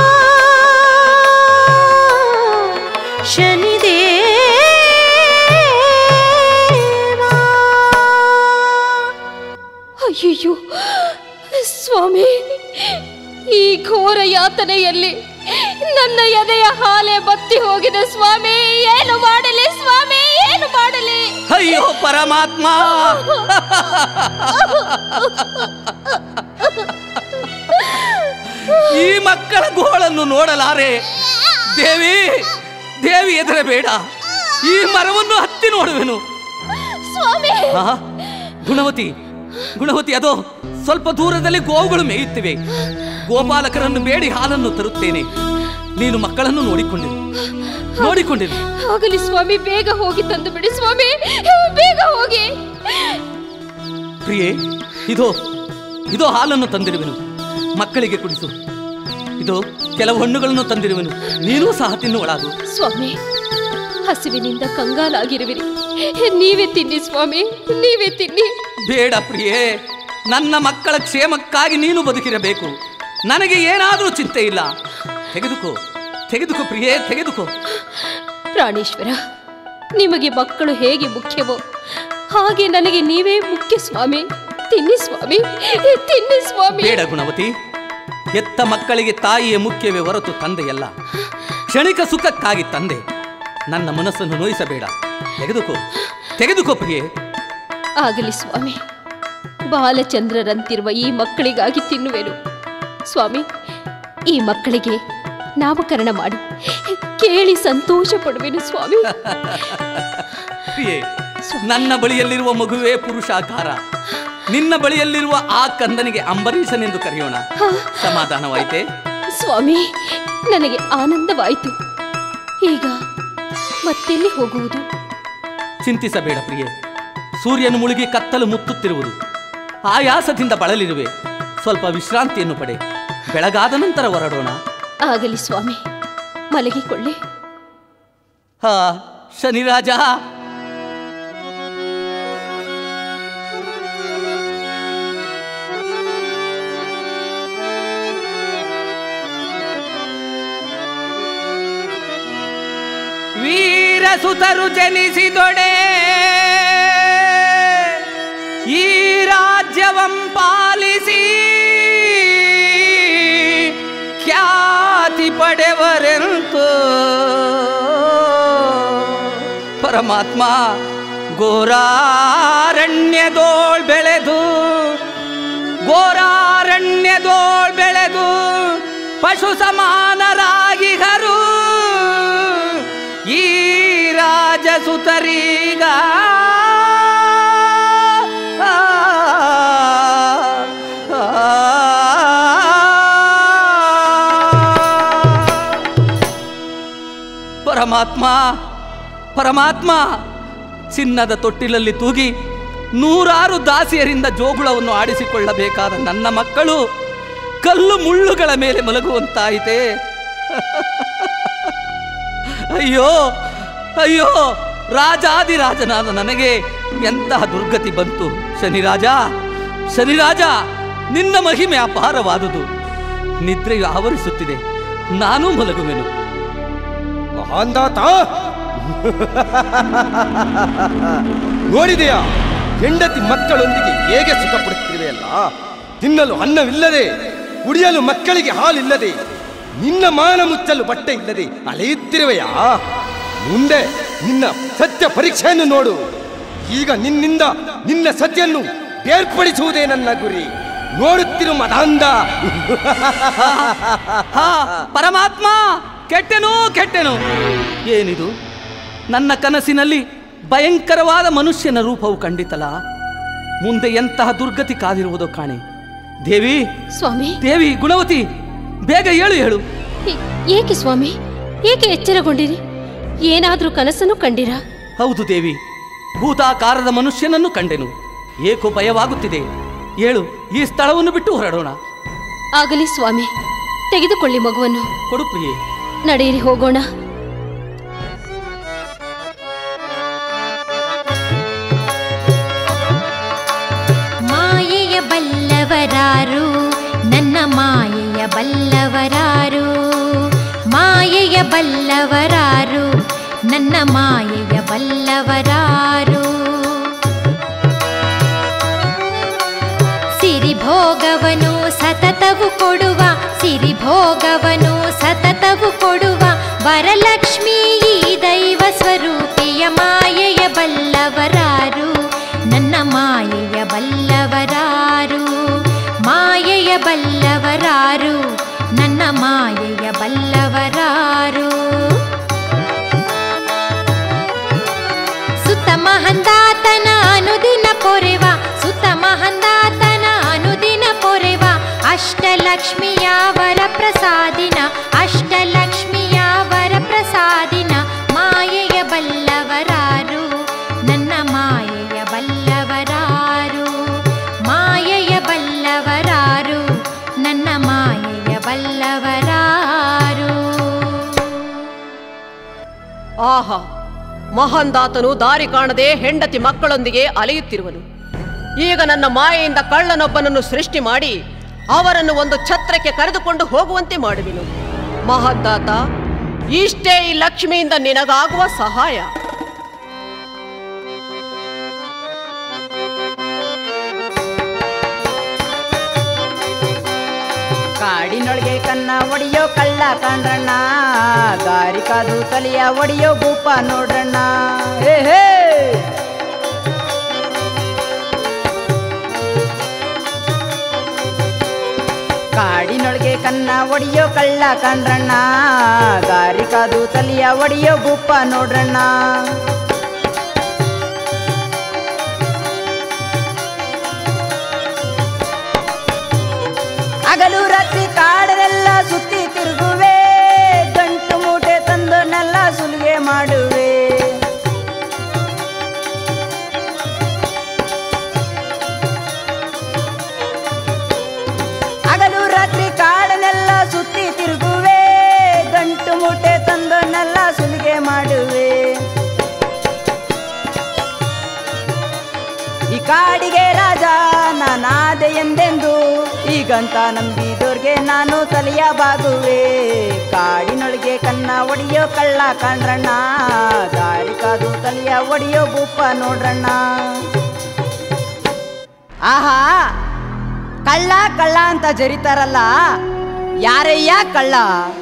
ಶನಿದೇವಾ ಅಯ್ಯಯ್ಯೋ ಸ್ವಾಮಿ ಈ ಘೋರ ಯಾತನೆಯಲ್ಲಿ ನನ್ನ ಎದೆಯ ಹಾಲೆ ಬತ್ತಿ ಹೋಗಿದೆ ಸ್ವಾಮಿ ಏನು ಮಾಡಲಿ ಸ್ವಾಮಿ ಏನು ಮಾಡಲಿ ಅಯ್ಯೋ ಪರಮಾತ್ಮ ಈ ಮಕ್ಕಳ ಗೋಳನ್ನು ನೋಡಲಾರೆ ದೇವಿ ದೇವಿ ಎದುರಬೇಡ ಈ ಮರವನ್ನು ಹತ್ತಿ ನೋಡುವೆನು ಸ್ವಾಮಿ ಆ, ಗುಣವತಿ ಗುಣವತಿ ಅದೋ ಸ್ವಲ್ಪ ದೂರದಲ್ಲಿ ಗೋವುಗಳು ಮೇಯುತ್ತಿವೆ ಗೋಪಾಲಕರನ್ನು ಬೇಡಿ ಹಾಲನ್ನು ತರುತ್ತೇನೆ ನೀನು ಮಕ್ಕಳನ್ನು ನೋಡಿಕೊಂಡಿರು ನೋಡಿಕೊಂಡಿರು ಆಗಲಿ ಸ್ವಾಮಿ ಬೇಗ ಹೋಗಿ ತಂದು ಬಿಡಿ ಸ್ವಾಮಿ ಬೇಗ ಹೋಗಿ ಪ್ರಿಯೆ ಇದೋ ಇದೋ ಹಾಲನ್ನು ತಂದಿರುವೆನು ಮಕ್ಕಳಿಗೆ ಕುಡಿಸು ಇದು ಕೆಲವು ಹಣ್ಣುಗಳನ್ನು ತಂದಿರುವೆನು ನೀನೂ ಸಹ ತಿನ್ನುವಳಾಗು ಸ್ವಾಮಿ ಹಸಿವಿನಿಂದ ಕಂಗಾಲಾಗಿರುವಿರಿ ನೀವೇ ತಿನ್ನಿ ಸ್ವಾಮಿ ನೀವೇ ತಿನ್ನಿ ಬೇಡ ಪ್ರಿಯೆ ನನ್ನ ಮಕ್ಕಳ ಕ್ಷೇಮಕ್ಕಾಗಿ ನೀನು ಬದುಕಿರಬೇಕು ನನಗೆ ಏನಾದರೂ ಚಿಂತೆ ಇಲ್ಲ ತೆಗೆದುಕೋ ತೆಗೆದುಕೋ ಪ್ರಿಯೆ ತೆಗೆದುಕೋ ಪ್ರಾಣೇಶ್ವರ ನಿಮಗೆ ಮಕ್ಕಳು ಹೇಗೆ ಮುಖ್ಯವೋ ಹಾಗೆ ನನಗೆ ನೀವೇ ಮುಖ್ಯ ಸ್ವಾಮಿ ತಿನ್ನಿ ಸ್ವಾಮಿ ತಿನ್ನಿ ಸ್ವಾಮಿ ಬೇಡ ಗುಣವತಿ ಹೆತ್ತ ಮಕ್ಕಳಿಗೆ ತಾಯಿಯೇ ಮುಖ್ಯವೇ ಹೊರತು ತಂದೆಯಲ್ಲ ಕ್ಷಣಿಕ ಸುಖಕ್ಕಾಗಿ ತಂದೆ ನನ್ನ ಮನಸ್ಸನ್ನು ನೋಯಿಸಬೇಡ ತೆಗೆದುಕೋ ತೆಗೆದುಕೋ ಪ್ರಿಯೆ ಆಗಲಿ ಸ್ವಾಮಿ ಬಾಲಚಂದ್ರರಂತಿರುವ ಈ ಮಕ್ಕಳಿಗಾಗಿ ತಿನ್ನುವೆನು ಸ್ವಾಮಿ ಈ ಮಕ್ಕಳಿಗೆ ನಾಮಕರಣ ಮಾಡಿ ಕೇಳಿ ಸಂತೋಷ ಪಡುವೆನು ಸ್ವಾಮಿ ಪ್ರಿಯೆ ನನ್ನ ಬಳಿಯಲ್ಲಿರುವ ಮಗುವೇ ಪುರುಷಾಕಾರ ನಿನ್ನ ಬಳಿಯಲ್ಲಿರುವ ಆ ಕಂದನಿಗೆ ಅಂಬರೀಷನೆಂದು ಕರೆಯೋಣ ಸಮಾಧಾನವಾಯಿತೆ ಸ್ವಾಮಿ ನನಗೆ ಆನಂದವಾಯಿತು ಈಗ ಮತ್ತೆಲ್ಲಿ ಹೋಗುವುದು ಚಿಂತಿಸಬೇಡ ಪ್ರಿಯೆ ಸೂರ್ಯನು ಮುಳುಗಿ ಕತ್ತಲು ಮುತ್ತುತ್ತಿರುವುದು ಆಯಾಸದಿಂದ ಬಳಲಿರುವೆ ಸ್ವಲ್ಪ ವಿಶ್ರಾಂತಿಯನ್ನು ಪಡೆ ಬೆಳಗಾದ ನಂತರ ಹೊರಡೋಣ ಆಗಲಿ ಸ್ವಾಮಿ ಮಲಗಿಕೊಳ್ಳಿ ಹಾ ಶನಿರಾಜ ವೀರಸುತರು ಜನಿಸಿದೊಡೆ ಈ ರಾಜ್ಯವಂ ಪಾಲಿಸಿ ಖ್ಯಾತಿ ಪಡೆವರೆಂತು ಪರಮಾತ್ಮ ಘೋರಾರಣ್ಯದೋಳ್ ಬೆಳೆದು ಘೋರಾರಣ್ಯದೋಳ್ ಬೆಳೆದು ಪಶು ಸಮಾನರಾಗಿಗರು ಈ ರಾಜಸುತರೀಗ ಆ, ಆ, ಪರಮಾತ್ಮ ಪರಮಾತ್ಮ ಚಿನ್ನದ ತೊಟ್ಟಿಲಲ್ಲಿ ತೂಗಿ ನೂರಾರು ದಾಸಿಯರಿಂದ ಜೋಗುಳವನ್ನು ಆಡಿಸಿಕೊಳ್ಳಬೇಕಾದ ನನ್ನ ಮಕ್ಕಳು ಕಲ್ಲು ಮುಳ್ಳುಗಳ ಮೇಲೆ ಮಲಗುವಂತಾಯಿತೆ ಅಯ್ಯೋ ಅಯ್ಯೋ ರಾಜಾದಿರಾಜನಾದ ನನಗೆ ಎಂತಹ ದುರ್ಗತಿ ಬಂತು ಶನಿರಾಜ ಶನಿರಾಜ ನಿನ್ನ ಮಹಿಮೆ ಅಪಾರವಾದುದು ನಿದ್ರೆಯು ಆವರಿಸುತ್ತಿದೆ ನಾನೂ ಮಲಗುವೆನು ಮಹಾಂದಾತ ನೋಡಿದೆಯಾ ಹೆಂಡತಿ ಮಕ್ಕಳೊಂದಿಗೆ ಹೇಗೆ ಸುಖ ಪಡುತ್ತಿರುವೆಯಲ್ಲ ತಿನ್ನಲು ಅನ್ನವಿಲ್ಲದೆ ಕುಡಿಯಲು ಮಕ್ಕಳಿಗೆ ಹಾಲಿಲ್ಲದೆ ನಿನ್ನ ಮಾನ ಮುಚ್ಚಲು ಬಟ್ಟೆ ಇಲ್ಲದೆ ಅಲೆಯುತ್ತಿರುವೆಯಾ ಮುಂದೆ ನಿನ್ನ ಸತ್ಯ ಪರೀಕ್ಷೆಯನ್ನು ನೋಡು ಈಗ ನಿನ್ನಿಂದ ನಿನ್ನ ಸತ್ಯನ್ನು ಬೇರ್ಪಡಿಸುವುದೇ ನನ್ನ ಗುರಿ ನೋಡುತ್ತಿರು ಮದಾಂಧ ಹಾ ಪರಮಾತ್ಮ ಕೆಟ್ಟೆನು ಕೆಟ್ಟೆನು ಏನಿದು ನನ್ನ ಕನಸಿನಲ್ಲಿ ಭಯಂಕರವಾದ ಮನುಷ್ಯನ ರೂಪವು ಕಂಡಿತಲ್ಲ ಮುಂದೆ ಎಂತಹ ದುರ್ಗತಿ ಕಾದಿರುವುದೋ ಕಾಣೆ ದೇವಿ ಸ್ವಾಮಿ ದೇವಿ ಗುಣವತಿ ಬೇಗ ಹೇಳು ಹೇಳು ಏ- ಏಕೆ ಸ್ವಾಮಿ ಏಕೆ ಎಚ್ಚರಗೊಂಡಿರಿ ಏನಾದ್ರೂ ಕನಸನ್ನು ಕಂಡಿರಾ ಹೌದು ದೇವಿ ಭೂತಾಕಾರದ ಮನುಷ್ಯನನ್ನು ಕಂಡೆನು ಏಕೋ ಭಯವಾಗುತ್ತಿದೆ ಹೇಳು ಈ ಸ್ಥಳವನ್ನು ಬಿಟ್ಟು ಹೊರಡೋಣ ಆಗಲಿ ಸ್ವಾಮಿ ತೆಗೆದುಕೊಳ್ಳಿ ಮಗುವನ್ನು ಕೊಡು ಪ್ರಿಯೆ ನಡೆಯಿರಿ ಹೋಗೋಣ ಮಾಯೆಯ ಬಲ್ಲವರಾರು ನನ್ನ ಮಾಯೆಯ ಬಲ್ಲವರಾರು ಮಾಯೆಯ ಬಲ್ಲವರಾರು ನನ್ನ ಮಾಯೆಯ ಬಲ್ಲವರಾರು ಸಿರಿಭೋಗವನು ಸತತವು ಕೊಡುವ ಸಿರಿಭೋಗವನು ಸತತವು ಕೊಡುವ ವರಲಕ್ಷ್ಮೀ ಈ ದೈವ ಸ್ವರೂಪಿಯ ಮಾಯೆಯ ಬಲ್ಲವರಾರು ನನ್ನ ಮಾಯೆಯ ಬಲ್ಲವರಾರು ಮಾಯೆಯ ಬಲ್ಲವರಾರು ನನ್ನ ಮಾಯೆಯ ಬಲ್ಲವರಾರು ಸುತ ಮಹಂದಾತನ ಅನುದಿನ ಪೊರೆವ ಸುತ ಮಹಂದಾತನ ಅನುದಿನ ಪೊರೆವ ಅಷ್ಟಲಕ್ಷ್ಮಿಯ ವರ ಪ್ರಸಾದಿನ ಅಷ್ಟಲಕ್ಷ್ಮಿಯ ವರ ಪ್ರಸಾದಿನ ಮಾಯೆಯ ಬಲ್ಲವರಾರು ನನ್ನ ಮಾಯೆಯ ಬಲ್ಲವರಾರು ಮಾಯೆಯ ಬಲ್ಲವರಾರು ನನ್ನ ಮಾಯೆಯ ಬಲ್ಲವರಾರು ಆಹಾ ಮಹಾಂದಾತನು ದಾರಿ ಕಾಣದೆ ಹೆಂಡತಿ ಮಕ್ಕಳೊಂದಿಗೆ ಅಲೆಯುತ್ತಿರುವನು ಈಗ ನನ್ನ ಮಾಯೆಯಿಂದ ಕಳ್ಳನೊಬ್ಬನನ್ನು ಸೃಷ್ಟಿ ಮಾಡಿ ಅವರನ್ನು ಒಂದು ಛತ್ರಕ್ಕೆ ಕರೆದುಕೊಂಡು ಹೋಗುವಂತೆ ಮಾಡುವೆನು ಮಹಾಂದಾತ ಇಷ್ಟೇ ಈ ಲಕ್ಷ್ಮಿಯಿಂದ ನಿನಗಾಗುವ ಸಹಾಯ ಕಾಡಿನೊಳಗೆ ಕನ್ನ ಒಡೆಯೋ ಕಳ್ಳ ಕಾಣ್ರಣ್ಣ ದಾರಿ ಕಾದು ತಲೆಯ ಒಡೆಯೋ ಭೂಪ ನೋಡ್ರಣ್ಣ ಹೇ ಹೇ ಕಾಡಿನೊಳಗೆ ಕನ್ನ ಒಡೆಯೋ ಕಳ್ಳ ಕಾಣ್ರಣ್ಣ ದಾರಿ ಕಾದು ತಲೆಯ ಒಡೆಯೋ ಭೂಪ ನೋಡ್ರಣ್ಣ ಹಗಲು ರಾತ್ರಿ ಕಾಡರೆಲ್ಲ ಸುತ್ತಿ ತಿರುಗುವೆ ಗಂಟು ಮೂಟೆ ತಂದು ನೆಲ್ಲ ಸುಲಿಗೆ ಮಾಡುವೆ ನಾನಾದೆ ಎಂದೆಂದು ಈಗಂತ ನಂಬಿದೋರ್ಗೆ ನಾನು ತಲೆಯ ಬಾಗುವೆ ಕಾಡಿನೊಳಗೆ ಕನ್ನ ಒಡೆಯೋ ಕಳ್ಳ ಕಾಣ್ರಣ್ಣ ದಾರಿ ಕಾದು ತಲೆಯ ಒಡೆಯೋ ಬೂಪ ನೋಡ್ರಣ್ಣ ಆಹಾ ಕಳ್ಳ ಕಳ್ಳ ಅಂತ ಜರಿತಾರಲ್ಲ ಯಾರಯ್ಯ ಕಳ್ಳ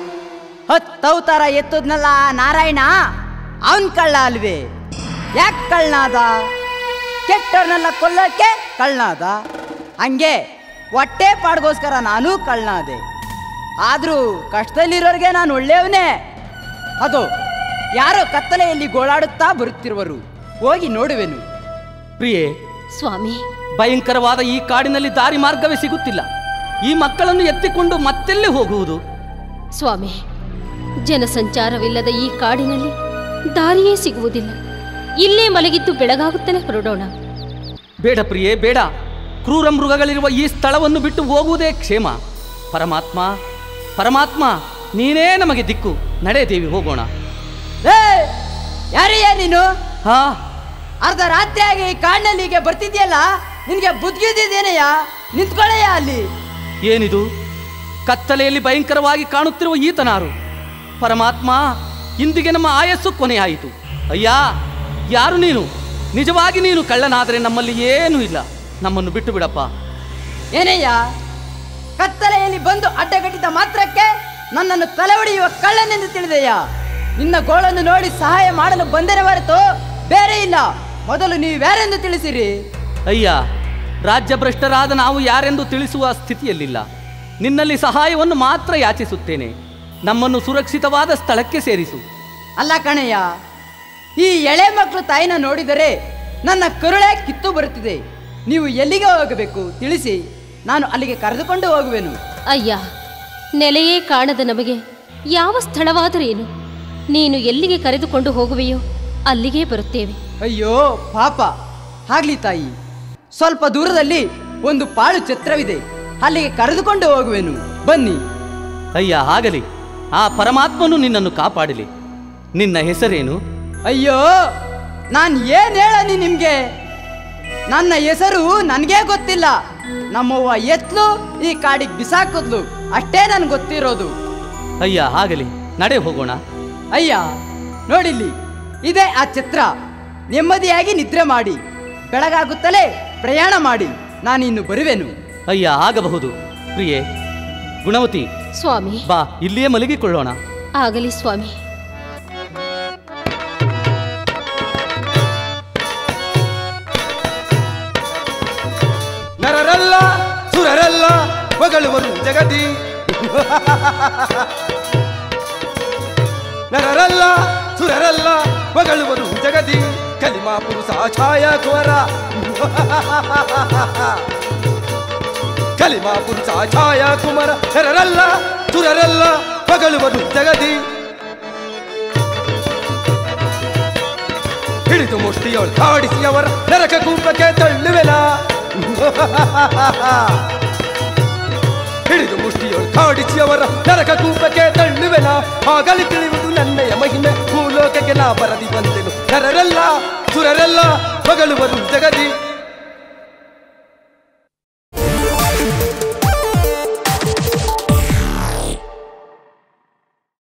ಹತ್ತವತಾರ ಎತ್ತದ್ನಲ್ಲ ನಾರಾಯಣ ಅವನ್ ಕಳ್ಳ ಅಲ್ವೇ ಯಾಕೆ ಕಳ್ಳನಾದ ಕೆಟ್ಟವ್ರನ್ನೆಲ್ಲ ಕೊಲ್ಲೋಕೆ ಕಳ್ಳನಾದ ಹಂಗೆ ಹೊಟ್ಟೆ ಪಾಡ್ಗೋಸ್ಕರ ನಾನು ಕಳ್ಳನಾದೆ ಆದರೂ ಕಷ್ಟದಲ್ಲಿರೋರಿಗೆ ನಾನು ಒಳ್ಳೆಯವನೇ ಅದು ಯಾರೋ ಕತ್ತಲೆಯಲ್ಲಿ ಗೋಳಾಡುತ್ತಾ ಬರುತ್ತಿರುವರು ಹೋಗಿ ನೋಡುವೆನು ಪ್ರಿಯೆ ಸ್ವಾಮಿ ಭಯಂಕರವಾದ ಈ ಕಾಡಿನಲ್ಲಿ ದಾರಿ ಮಾರ್ಗವೇ ಸಿಗುತ್ತಿಲ್ಲ ಈ ಮಕ್ಕಳನ್ನು ಎತ್ತಿಕೊಂಡು ಮತ್ತೆಲ್ಲಿ ಹೋಗುವುದು ಸ್ವಾಮಿ ಜನಸಂಚಾರವಿಲ್ಲದ ಈ ಕಾಡಿನಲ್ಲಿ ದಾರಿಯೇ ಸಿಗುವುದಿಲ್ಲ ಇಲ್ಲೇ ಮಲಗಿದ್ದು ಬೆಳಗಾಗುತ್ತಲೇ ಹೊರಡೋಣ ಬೇಡ ಪ್ರಿಯೆ ಬೇಡ ಕ್ರೂರ ಮೃಗಗಳಿರುವ ಈ ಸ್ಥಳವನ್ನು ಬಿಟ್ಟು ಹೋಗುವುದೇ ಕ್ಷೇಮ ಪರಮಾತ್ಮ ಪರಮಾತ್ಮ ನೀನೇ ನಮಗೆ ದಿಕ್ಕು ನಡೆ ದೇವಿ ಹೋಗೋಣ ಏ ಯಾರಯ್ಯ ನೀನು ಹಾ ಅರ್ಧ ರಾತ್ರಿಯಾಗಿ ಕಾಡಿನಲ್ಲಿ ಹೀಗೆ ಬರ್ತಿದ್ಯಲ್ಲ ನಿನ್ಗೆ ಬುದ್ಧಿದೇನೆಯ ನಿಂತ್ಕೊಳ್ಳಯ್ಯ ಅಲ್ಲಿ ಏನಿದು ಕತ್ತಲೆಯಲ್ಲಿ ಭಯಂಕರವಾಗಿ ಕಾಣುತ್ತಿರುವ ಈತನಾರು ಪರಮಾತ್ಮ ಇಂದಿಗೆ ನಮ್ಮ ಆಯಸ್ಸು ಕೊನೆಯಾಯಿತು ಅಯ್ಯ ಯಾರು ನೀನು ನಿಜವಾಗಿ ನೀನು ಕಳ್ಳನಾದರೆ ನಮ್ಮಲ್ಲಿ ಏನೂ ಇಲ್ಲ ನಮ್ಮನ್ನು ಬಿಟ್ಟು ಬಿಡಪ್ಪ ಏನಯ್ಯ ಕತ್ತಲೆಯಲ್ಲಿ ಬಂದು ಅಡ್ಡಗಟ್ಟಿದ ಮಾತ್ರಕ್ಕೆ ನನ್ನನ್ನು ತಲೆ ಹೊಡೆಯುವ ಕಳ್ಳನೆಂದು ತಿಳಿದೆಯ ನಿನ್ನ ಗೋಳನ್ನು ನೋಡಿ ಸಹಾಯ ಮಾಡಲು ಬಂದರೆ ಹೊರತು ಬೇರೆ ಇಲ್ಲ ಮೊದಲು ನೀವು ಯಾರೆಂದು ತಿಳಿಸಿರಿ ಅಯ್ಯ ರಾಜ್ಯಭ್ರಷ್ಟರಾದ ನಾವು ಯಾರೆಂದು ತಿಳಿಸುವ ಸ್ಥಿತಿಯಲ್ಲಿಲ್ಲ ನಿನ್ನಲ್ಲಿ ಸಹಾಯವನ್ನು ಮಾತ್ರ ಯಾಚಿಸುತ್ತೇನೆ ನಮ್ಮನ್ನು ಸುರಕ್ಷಿತವಾದ ಸ್ಥಳಕ್ಕೆ ಸೇರಿಸು ಅಲ್ಲ ಕಣಯ್ಯ ಈ ಎಳೆ ಮಕ್ಕಳು ತಾಯಿನ ನೋಡಿದರೆ ನನ್ನ ಕರುಳೆ ಕಿತ್ತು ಬರುತ್ತಿದೆ ನೀವು ಎಲ್ಲಿಗೆ ಹೋಗಬೇಕು ತಿಳಿಸಿ ನಾನು ಅಲ್ಲಿಗೆ ಕರೆದುಕೊಂಡು ಹೋಗುವೆನು ಅಯ್ಯ ನೆಲೆಯೇ ಕಾಣದ ನಮಗೆ ಯಾವ ಸ್ಥಳವಾದರೇನು ನೀನು ಎಲ್ಲಿಗೆ ಕರೆದುಕೊಂಡು ಹೋಗುವೆಯೋ ಅಲ್ಲಿಗೆ ಬರುತ್ತೇವೆ ಅಯ್ಯೋ ಪಾಪ ಆಗ್ಲಿ ತಾಯಿ ಸ್ವಲ್ಪ ದೂರದಲ್ಲಿ ಒಂದು ಪಾಳು ಛತ್ರವಿದೆ ಅಲ್ಲಿಗೆ ಕರೆದುಕೊಂಡು ಹೋಗುವೆನು ಬನ್ನಿ ಅಯ್ಯ ಆಗಲಿ ಆ ಪರಮಾತ್ಮನು ನಿನ್ನನ್ನು ಕಾಪಾಡಲಿ ನಿನ್ನ ಹೆಸರೇನು ಅಯ್ಯೋ ನಾನು ಏನ್ ಹೇಳನಿ ನಿಮ್ಗೆ ನನ್ನ ಹೆಸರು ನನಗೇ ಗೊತ್ತಿಲ್ಲ ನಮ್ಮವ್ವ ಎತ್ಲು ಈ ಕಾಡಿಗೆ ಬಿಸಾಕಿದ್ಲು ಅಷ್ಟೇ ನನ್ಗೆ ಗೊತ್ತಿರೋದು ಅಯ್ಯ ಆಗಲಿ ನಡೆ ಹೋಗೋಣ ಅಯ್ಯ ನೋಡಿಲ್ಲಿ ಇದೇ ಆ ಚಿತ್ರ ನೆಮ್ಮದಿಯಾಗಿ ನಿದ್ರೆ ಮಾಡಿ ಬೆಳಗಾಗುತ್ತಲೇ ಪ್ರಯಾಣ ಮಾಡಿ ನಾನಿನ್ನು ಬರುವೆನು ಅಯ್ಯ ಆಗಬಹುದು ಪ್ರಿಯೆ ಗುಣವತಿ ಸ್ವಾಮಿ ಬಾ ಇಲ್ಲಿಯೇ ಮಲಗಿಕೊಳ್ಳೋಣ ಆಗಲಿ ಸ್ವಾಮಿ ನರರಲ್ಲ ಸುರರಲ್ಲ ಹೊಗಳುವರು ಜಗದಿ ನರರಲ್ಲ ಸುರರಲ್ಲ ಹೊಗಳುವರು ಜಗದಿ ಕಲಿಮಾ ಪುರುಷ ಛಾಯ ಕುವರ ಕಲಿಮಾ ಪುರುಷ ಛಾಯ ಕುಮರ ನರರಲ್ಲ ಸುರರಲ್ಲ ಹೊಗಳುವರು ಜಗದಿ ಹಿಡಿದು ಮುಷ್ಟಿಯೋಳು ಕಾಡಿಸಿ ಅವರ ನರಕ ಕೂಪಕ್ಕೆ ತಳ್ಳುವೆನ ಹಿಡಿದು ಮುಷ್ಟಿಯೋಳು ಕಾಡಿಸಿ ಅವರ ನರಕ ಕೂಪಕ್ಕೆ ತಳ್ಳುವೆನ ಆಗಲಿ ತಿಳಿಯುವುದು ನನ್ನಯ ಮಹಿಮೆ ಭೂಲೋಕಕ್ಕೆ ನಾ ಬರದಿ ಬಂದೆನು ನರರೆಲ್ಲ ಸುರರೆಲ್ಲ ಹೊಗಳುವರು ಜಗದಿ